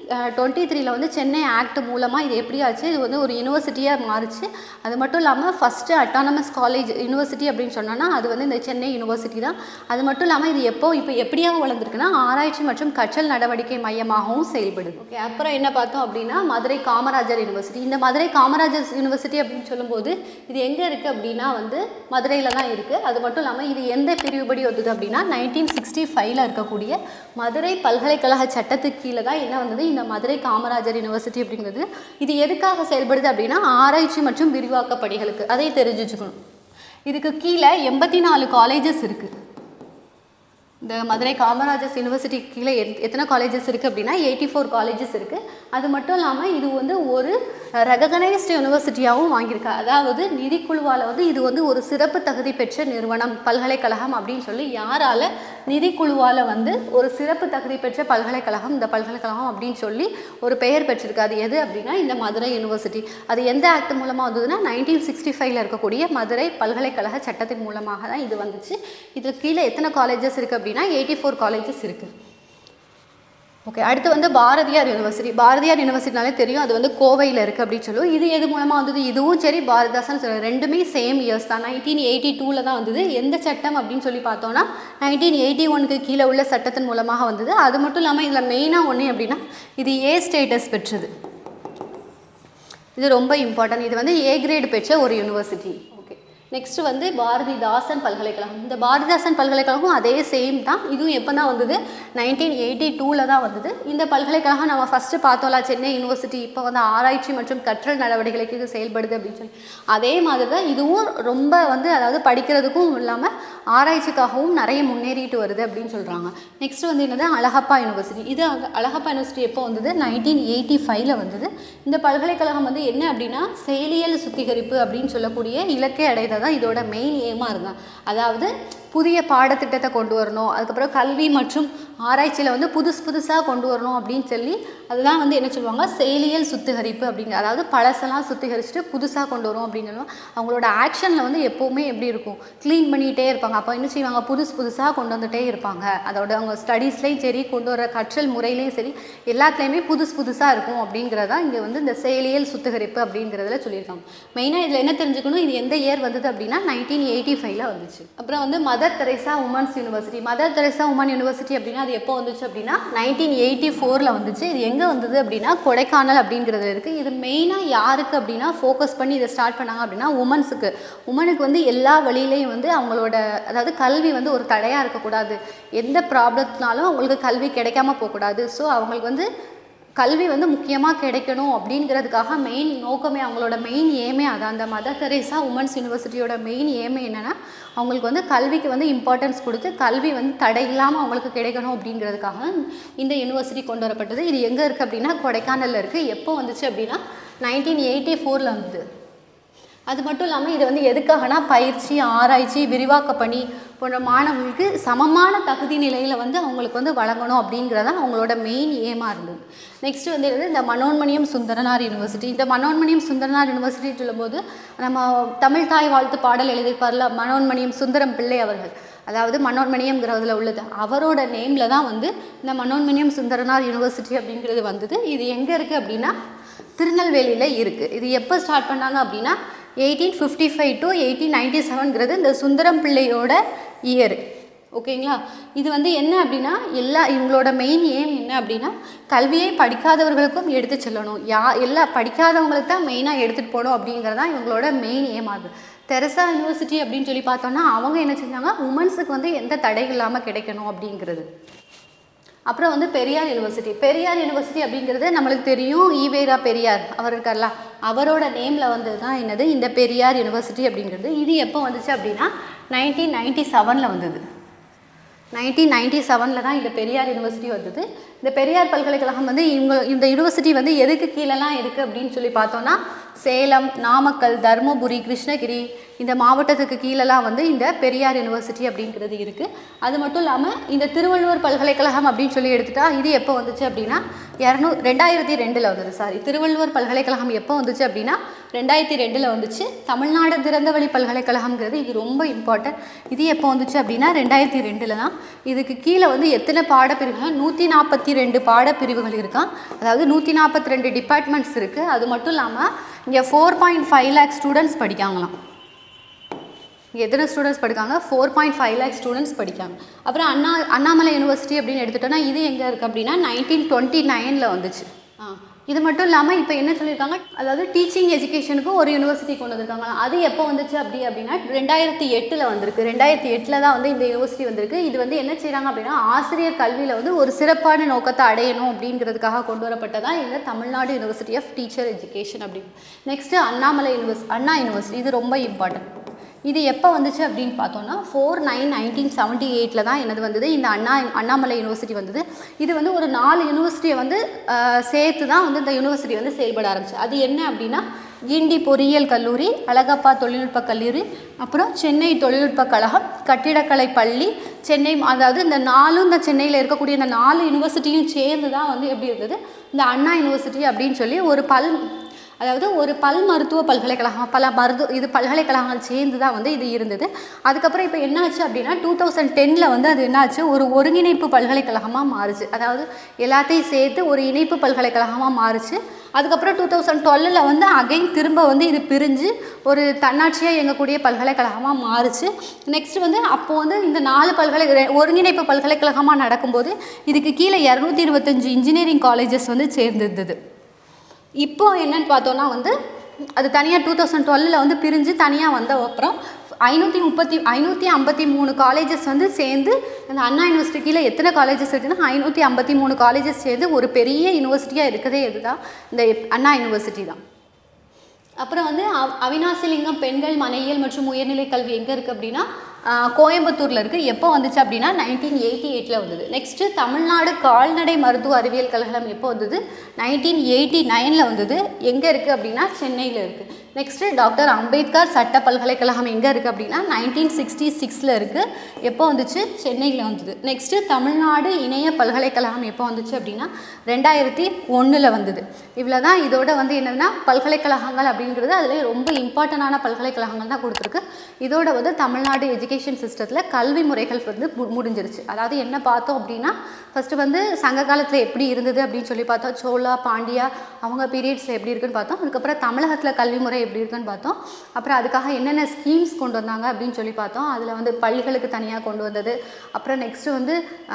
டுவெண்ட்டி த்ரீல வந்து சென்னை ஆக்ட் மூலமாக இது எப்படி ஆச்சு இது வந்து ஒரு யூனிவர்சிட்டியாக மாறுச்சு அது மட்டும் இல்லாமல் ஃபஸ்ட்டு அட்டானமஸ் காலேஜ் யூனிவர்சிட்டி அப்படின்னு சொன்னோன்னா அது வந்து இந்த சென்னை யூனிவர்சிட்டி தான் அது மட்டும் இல்லாமல் இது எப்போ இப்போ எப்படியாக வளர்ந்துருக்குன்னா ஆராய்ச்சி மற்றும் கற்றல் நடவடிக்கை மையமாகவும் செயல்படுது ஓகே அப்புறம் என்ன பார்த்தோம் அப்படின்னா மதுரை காமராஜர் யூனிவர்சிட்டி இந்த மதுரை காமராஜர் யூனிவர்சிட்டி அப்படின்னு சொல்லும்போது இது எங்கே இருக்குது அப்படின்னா வந்து மதுரையில் தான் இருக்குது அது மட்டும் இல்லாமல் இது எந்த பிரிவுபடி வந்தது அப்படின்னா நைன்டீன் சிக்ஸ்டி ஃபைவ்ல இருக்கக்கூடிய மதுரை பல்கலைக்கழக சட்டத்துக்கு கீழே தான் என்ன வந்தது இந்த மதுரை காமராஜர் யூனிவர்சிட்டி அப்படிங்கிறது இது எதுக்காக செயல்படுது அப்படின்னா ஆராய்ச்சி மற்றும் விரிவாக்க பணிகளுக்கு அதை தெரிஞ்சு வச்சுக்கணும் இதுக்கு கீழே எண்பத்தி நாலு காலேஜஸ் இருக்குது இந்த மதுரை காமராஜர்ஸ் யூனிவர்சிட்டி கீழே எத் எத்தனை காலேஜஸ் இருக்குது அப்படின்னா எயிட்டி ஃபோர் காலேஜஸ் இருக்குது அது மட்டும் இல்லாமல் இது வந்து ஒரு ரெகனைஸ்டு யூனிவர்சிட்டியாகவும் வாங்கியிருக்கு அதாவது நிதிக்குழுவால் வந்து இது வந்து ஒரு சிறப்பு தகுதி பெற்ற நிறுவனம் பல்கலைக்கழகம் அப்படின்னு சொல்லி யாரால் நிதிக்குழுவால் வந்து ஒரு சிறப்பு தகுதி பெற்ற பல்கலைக்கழகம் இந்த பல்கலைக்கழகம் அப்படின்னு சொல்லி ஒரு பெயர் பெற்றிருக்கு அது எது அப்படின்னா இந்த மதுரை யூனிவர்சிட்டி அது எந்த ஆக்ட் மூலமாக வந்ததுன்னா நைன்டீன் சிக்ஸ்டி ஃபைவ்ல இருக்கக்கூடிய மதுரை பல்கலைக்கழக சட்டத்தின் மூலமாக தான் இது வந்துச்சு இது கீழே எத்தனை காலேஜஸ் இருக்குது அப்படின்னா எயிட்டி ஃபோர் காலேஜஸ் இருக்குது ஓகே அடுத்து வந்து பாரதியார் யூனிவர்சிட்டி பாரதியார் யூனிவர்சிட்டினாலே தெரியும் அது வந்து கோவையில் இருக்குது அப்படின்னு சொல்லுவோம் இது எது மூலமாக வந்தது இதுவும் சரி பாரதிதாசன் சொல்லு ரெண்டுமே சேம் இயர்ஸ் தான் நைன்டீன் எயிட்டி டூவில் தான் வந்தது எந்த சட்டம் அப்படின்னு சொல்லி பார்த்தோன்னா நைன்டீன் எயிட்டி ஒனுக்கு கீழே உள்ள சட்டத்தின் மூலமாக வந்தது அது மட்டும் இல்லாமல் இதில் மெயினாக ஒன்று அப்படின்னா இது ஏ ஸ்டேட்டஸ் பெற்றது இது ரொம்ப இம்பார்ட்டன்ட் இது வந்து ஏ கிரேட் பெற்ற ஒரு யூனிவர்சிட்டி ஓகே நெக்ஸ்ட் வந்து பாரதிதாசன் பல்கலைக்கழகம் இந்த பாரதிதாசன் பல்கலைக்கழகம் அதே சேம் தான் இதுவும் எப்போ தான் வந்தது நைன்டீன் எயிட்டி டூவில் தான் வந்தது இந்த பல்கலைக்கழகம் நம்ம ஃபஸ்ட்டு பார்த்தோம்ல சென்னை யூனிவர்சிட்டி இப்போ வந்து ஆராய்ச்சி மற்றும் கற்றல் நடவடிக்கைகளுக்கு இது செயல்படுது அப்படின்னு சொல்லி அதே மாதிரி தான் இதுவும் ரொம்ப வந்து அதாவது படிக்கிறதுக்கும் இல்லாமல் ஆராய்ச்சிக்காகவும் நிறைய முன்னேறிட்டு வருது அப்படின்னு சொல்கிறாங்க நெக்ஸ்ட் வந்து என்னது அழகப்பா யூனிவர்சிட்டி இது அங்க- அழகப்பா யூனிவர்சிட்டி எப்போ வந்தது நைன்டீன் எயிட்டி ஃபைவ்ல வந்தது இந்த பல்கலைக்கழகம் வந்து என்ன அப்படின்னா செயலியல் சுத்திகரிப்பு அப்படின்னு சொல்லக்கூடிய இலக்கை அடைதல் தான் இதோட மெயின் ஏமாக இருந்தான் அதாவது புதிய பாடத்திட்டத்தை கொண்டு வரணும் அதுக்கப்புறம் கல்வி மற்றும் ஆராய்ச்சியில் வந்து புதுசு புதுசாக கொண்டு வரணும் அப்படின்னு சொல்லி அதுதான் வந்து என்ன சொல்லுவாங்க செயலியல் சுத்திகரிப்பு அப்படிங்க அதாவது பழசெல்லாம் சுத்திகரிச்சுட்டு புதுசாக கொண்டு வரும் அப்படின்னு சொல்லுவாங்க அவங்களோட ஆக்ஷனில் வந்து எப்போவுமே எப்படி இருக்கும் க்ளீன் பண்ணிகிட்டே இருப்பாங்க அப்போ என்ன செய்வாங்க புதுசு புதுசாக கொண்டு வந்துட்டே இருப்பாங்க அதோட அவங்க ஸ்டடீஸ்லேயும் சரி கொண்டு வர கற்றல் முறையிலையும் சரி எல்லாத்துலேயுமே புதுசு புதுசாக இருக்கும் அப்படிங்கிறதா இங்கே வந்து இந்த செயலியல் சுத்திகரிப்பு அப்படிங்கிறதுல சொல்லியிருக்காங்க மெயினாக இதில் என்ன தெரிஞ்சுக்கணும் இது எந்த இயர் வந்தது அப்படின்னா நைன்டீன் எயிட்டி ஃபைவ்ல வந்துச்சு அப்புறம் வந்து mother Teresa women's university mother Teresa woman university அப்படின்னா அது எப்போ வந்துச்சு அப்படின்னா நைன்டீன் எயிட்டி ஃபோரில் வந்துச்சு இது எங்கே வந்தது அப்படின்னா கொடைக்கானல் அப்படிங்கிறது இருக்குது இது மெயினாக யாருக்கு அப்படின்னா ஃபோக்கஸ் பண்ணி இதை ஸ்டார்ட் பண்ணாங்க அப்படின்னா உமன்ஸுக்கு உமனுக்கு வந்து எல்லா வழியிலையும் வந்து அவங்களோட அதாவது கல்வி வந்து ஒரு தடையாக இருக்கக்கூடாது எந்த ப்ராப்ளத்தினாலும் அவங்களுக்கு கல்வி கிடைக்காம போகக்கூடாது ஸோ அவங்களுக்கு வந்து கல்வி வந்து முக்கியமாக கிடைக்கணும் அப்படிங்கிறதுக்காக மெயின் நோக்கமே அவங்களோட மெயின் ஏமே அதான் அந்த மதர் தெரேசா உமன்ஸ் யூனிவர்சிட்டியோட மெயின் ஏமே என்னென்னா அவங்களுக்கு வந்து கல்விக்கு வந்து இம்பார்ட்டன்ஸ் கொடுத்து கல்வி வந்து தடை இல்லாமல் அவங்களுக்கு கிடைக்கணும் அப்படிங்கிறதுக்காக இந்த யூனிவர்சிட்டி கொண்டு வரப்பட்டது இது எங்கே இருக்குது அப்படின்னா கொடைக்கானலில் இருக்குது எப்போ வந்துச்சு அப்படின்னா நைன்டீன் எயிட்டி ஃபோரில் வந்தது அது மட்டும் இல்லாமல் இது வந்து எதுக்காகனா பயிற்சி ஆராய்ச்சி விரிவாக்க பணி போன்ற மாணவர்களுக்கு சமமான தகுதி நிலையில் வந்து அவங்களுக்கு வந்து வழங்கணும் அப்படிங்கிறதான் அவங்களோட மெயின் ஏமாக இருந்தது நெக்ஸ்ட் வந்து என்னது இந்த மனோன்மணியம் சுந்தரனார் யூனிவர்சிட்டி இந்த மனோன்மணியம் சுந்தரனார் யூனிவர்சிட்டி சொல்லும்போது நம்ம தமிழ் தாய் வாழ்த்து பாடல் எழுதியிருப்பார்ல மனோன்மணியம் சுந்தரம் பிள்ளை அவர்கள் அதாவது மனோன்மணியம்ங்கிறதுல உள்ளது அவரோட நேமில் தான் வந்து இந்த மனோன்மணியம் சுந்தரனார் யூனிவர்சிட்டி அப்படிங்கிறது வந்தது இது எங்கே இருக்குது அப்படின்னா திருநெல்வேலியில் இருக்குது இது எப்போ ஸ்டார்ட் பண்ணாங்க அப்படின்னா eighteen fifty five to eighteen ninety செவன்கிறது இந்த சுந்தரம் பிள்ளையோட இயர் ஓகேங்களா இது வந்து என்ன அப்படின்னா எல்லா இவங்களோட மெயின் ஏம் என்ன அப்படின்னா கல்வியை படிக்காதவர்களுக்கும் எடுத்து செல்லணும் யா எல்லா படிக்காதவங்களுக்கு தான் மெயினாக எடுத்துகிட்டு போகணும் அப்படிங்கிறது தான் இவங்களோட மெயின் ஏம் ஆகுது தெரசா யூனிவர்சிட்டி அப்படின்னு சொல்லி பார்த்தோன்னா அவங்க என்ன செஞ்சாங்க உமன்ஸுக்கு வந்து எந்த தடை இல்லாமல் கிடைக்கணும் அப்படிங்கிறது அப்புறம் வந்து பெரியார் யூனிவர்சிட்டி பெரியார் யூனிவர்சிட்டி அப்படிங்கிறது நம்மளுக்கு தெரியும் ஈவேரா பெரியார் அவர் இருக்கார்ல அவரோட நேமில் வந்தது தான் என்னது இந்த பெரியார் யூனிவர்சிட்டி அப்படிங்கிறது இது எப்போ வந்துச்சு அப்படின்னா நைன்டீன் நைன்டி செவனில் வந்தது நைன்டீன் நைன்டி செவனில் தான் இந்த பெரியார் யூனிவர்சிட்டி வந்தது இந்த பெரியார் பல்கலைக்கழகம் வந்து இவங்க இந்த யூனிவர்சிட்டி வந்து எதுக்கு கீழெல்லாம் இருக்குது அப்படின்னு சொல்லி பார்த்தோன்னா சேலம் நாமக்கல் தருமபுரி கிருஷ்ணகிரி இந்த மாவட்டத்துக்கு கீழெல்லாம் வந்து இந்த பெரியார் யூனிவர்சிட்டி அப்படிங்கிறது இருக்குது அது மட்டும் இல்லாமல் இந்த திருவள்ளுவர் பல்கலைக்கழகம் அப்படின்னு சொல்லி எடுத்துட்டா இது எப்போ வந்துச்சு அப்படின்னா இரநூ ரெண்டாயிரத்தி ரெண்டில் வந்தது சாரி திருவள்ளுவர் பல்கலைக்கழகம் எப்போ வந்துச்சு அப்படின்னா ரெண்டாயிரத்தி ரெண்டில் வந்துச்சு தமிழ்நாடு திறந்தவெளி பல்கலைக்கழகம்ங்கிறது இது ரொம்ப இம்பார்ட்டன்ட் இது எப்போ வந்துச்சு அப்படின்னா ரெண்டாயிரத்தி ரெண்டில் தான் இதுக்கு கீழே வந்து எத்தனை பாடப்பிரிவுகள் நூற்றி நாற்பத்தி ரெண்டு பாடப்பிரிவுகள் இருக்கான் அதாவது நூற்றி நாற்பத்தி ரெண்டு டிபார்ட்மெண்ட்ஸ் இருக்குது அது மட்டும் இல்லாமல் இங்கே four point five lakh students படிக்காங்களாம் இங்கே எத்தனை ஸ்டூடெண்ட்ஸ் படிக்காங்க four point five lakh students படிக்காங்க அப்புறம் அண்ணா அண்ணாமலை யூனிவர்சிட்டி அப்படின்னு எடுத்துட்டோன்னா இது எங்கே இருக்குது அப்படின்னா நைன்டீன் டுவெண்ட்டி நைனில் வந்துச்சு ஆ இது மட்டும் இல்லாமல் இப்போ என்ன சொல்லியிருக்காங்க அதாவது டீச்சிங் எஜுகேஷனுக்கு ஒரு யூனிவர்சிட்டி கொண்டு வந்திருக்காங்க அது எப்போ வந்துச்சு அப்படி அப்படின்னா ரெண்டாயிரத்தி எட்டில் வந்திருக்கு ரெண்டாயிரத்தி எட்டில் தான் வந்து இந்த யூனிவர்சிட்டி வந்திருக்கு இது வந்து என்ன செய்கிறாங்க அப்படின்னா ஆசிரியர் கல்வியில் வந்து ஒரு சிறப்பான நோக்கத்தை அடையணும் அப்படிங்கிறதுக்காக கொண்டு வரப்பட்டதான் இந்த Tamil Nadu university of teacher education அப்படின்னு next Annamalai university Anna university இது ரொம்ப இம்பார்ட்டன்ட் இது எப்போ வந்துச்சு அப்படின்னு பார்த்தோன்னா ஃபோர் நைன் நைன்டீன் செவன்ட்டி எயிட்டில் தான் என்னது வந்தது இந்த அண்ணா அண்ணாமலை யூனிவர்சிட்டி வந்தது இது வந்து ஒரு நாலு யூனிவர்சிட்டியை வந்து ஆஹ், சேர்த்து தான் வந்து இந்த யூனிவர்சிட்டி வந்து செயல்பட ஆரம்பிச்சு அது என்ன அப்படின்னா கிண்டி பொறியியல் கல்லூரி அழகப்பா தொழில்நுட்ப கல்லூரி அப்புறம் சென்னை தொழில்நுட்ப கழகம் கட்டிடக்கலை பள்ளி சென்னை அதாவது இந்த நாலும் இந்த சென்னையில் இருக்கக்கூடிய இந்த நாலு யூனிவர்சிட்டியும் சேர்ந்து தான் வந்து எப்படி இருந்தது இந்த அண்ணா யூனிவர்சிட்டி அப்படின்னு சொல்லி ஒரு பல் அதாவது ஒரு பல் மருத்துவ பல்கலைக்கழகம் பல மருத்துவ இது பல்கலைக்கழகங்கள் சேர்ந்து தான் வந்து இது இருந்தது அதுக்கப்புறம் இப்போ என்னாச்சு அப்படின்னா டூ தௌசண்ட் டெனில் வந்து அது என்னாச்சு ஒரு ஒருங்கிணைப்பு பல்கலைக்கழகமாக மாறுச்சு அதாவது எல்லாத்தையும் சேர்த்து ஒரு இணைப்பு பல்கலைக்கழகமாக மாறுச்சு அதுக்கப்புறம் டூ தௌசண்ட் டுவெல்லில் வந்து அகைன் திரும்ப வந்து இது பிரிஞ்சு ஒரு தன்னாட்சியாக இயங்கக்கூடிய பல்கலைக்கழகமாக மாறுச்சு நெக்ஸ்ட் வந்து அப்போ வந்து இந்த நாலு பல்கலை ரெ- ஒருங்கிணைப்பு பல்கலைக்கழகமாக நடக்கும்போது இதுக்கு கீழே இரநூத்தி இருபத்தஞ்சு இன்ஜினியரிங் காலேஜஸ் வந்து சேர்ந்திருந்தது இப்போ என்னன்னு பார்த்தோன்னா வந்து அது தனியாக டூ தௌசண்ட் டுவெல்லில் வந்து பிரிஞ்சு தனியாக வந்த அப்புறம் ஐநூற்றி முப்பத்தி ஐநூற்றி ஐம்பத்தி மூணு காலேஜஸ் வந்து சேர்ந்து அந்த அண்ணா யூனிவர்சிட்டி கீழே எத்தனை காலேஜஸ் இருக்குன்னா ஐநூற்றி ஐம்பத்தி மூணு காலேஜஸ் சேர்ந்து ஒரு பெரிய யூனிவர்சிட்டியாக இருக்கதே இதுதான் இந்த அண்ணா யூனிவர்சிட்டி தான் அப்புறம் வந்து அவ்- அவினாசிலிங்கம் பெண்கள் மனையியல் மற்றும் உயர்நிலை கல்வி எங்கே இருக்குது அப்படின்னா ஆஹ், கோயம்புத்தூரில் இருக்குது எப்போ வந்துச்சு அப்படின்னா நைன்டீன் எயிட்டி எயிட்டில் வந்தது நெக்ஸ்ட்டு தமிழ்நாடு கால்நடை மருத்துவ அறிவியல் கழகம் எப்போ வந்தது நைன்டீன் எயிட்டி நைனில் வந்தது எங்கே இருக்குது அப்படின்னா சென்னையில் இருக்குது நெக்ஸ்ட்டு டாக்டர் அம்பேத்கர் சட்ட பல்கலைக்கழகம் எங்கே இருக்குது அப்படின்னா நைன்டீன் சிக்ஸ்டி சிக்ஸில் இருக்குது எப்போ வந்துச்சு சென்னையில் வந்தது நெக்ஸ்ட்டு தமிழ்நாடு இணைய பல்கலைக்கழகம் எப்போ வந்துச்சு அப்படின்னா ரெண்டாயிரத்தி ஒன்றில் வந்தது இவ்வளோ தான் இதோட வந்து என்னதுன்னா பல்கலைக்கழகங்கள் அப்படிங்கிறது அதில் ரொம்ப இம்பார்ட்டண்டான பல்கலைக்கழகங்கள் தான் கொடுத்துருக்கு இதோட வந்து தமிழ்நாடு எஜுகேஷன் சிஸ்டத்தில் கல்வி முறைகள் வந்து மு- முடிஞ்சிருச்சு அதாவது என்ன பார்த்தோம் அப்படின்னா ஃபஸ்ட்டு வந்து சங்க காலத்தில் எப்படி இருந்தது அப்படின்னு சொல்லி பார்த்தோம் சோழா பாண்டியா அவங்க பீரியட்ஸில் எப்படி இருக்குன்னு பார்த்தோம் அதுக்கப்புறம் தமிழகத்தில் கல்வி முறை எப்படி இருக்குன்னு பார்த்தோம் அப்புறம் அதுக்காக என்னென்ன ஸ்கீம்ஸ் கொண்டு வந்தாங்க அப்படின்னு சொல்லி பார்த்தோம் அதில் வந்து பள்ளிகளுக்கு தனியாக கொண்டு வந்தது அப்புறம் நெக்ஸ்ட்டு வந்து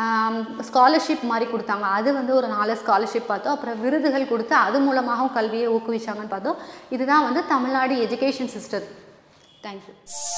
ஸ்காலர்ஷிப் மாதிரி கொடுத்தாங்க அது வந்து ஒரு நாலு ஸ்காலர்ஷிப் பார்த்தோம் அப்புறம் விருதுகள் கொடுத்து அது மூலமாகவும் கல்வியை ஊக்குவிச்சாங்கன்னு பார்த்தோம் இதுதான் வந்து தமிழ்நாடு எஜுகேஷன் சிஸ்டம் தேங்க்யூ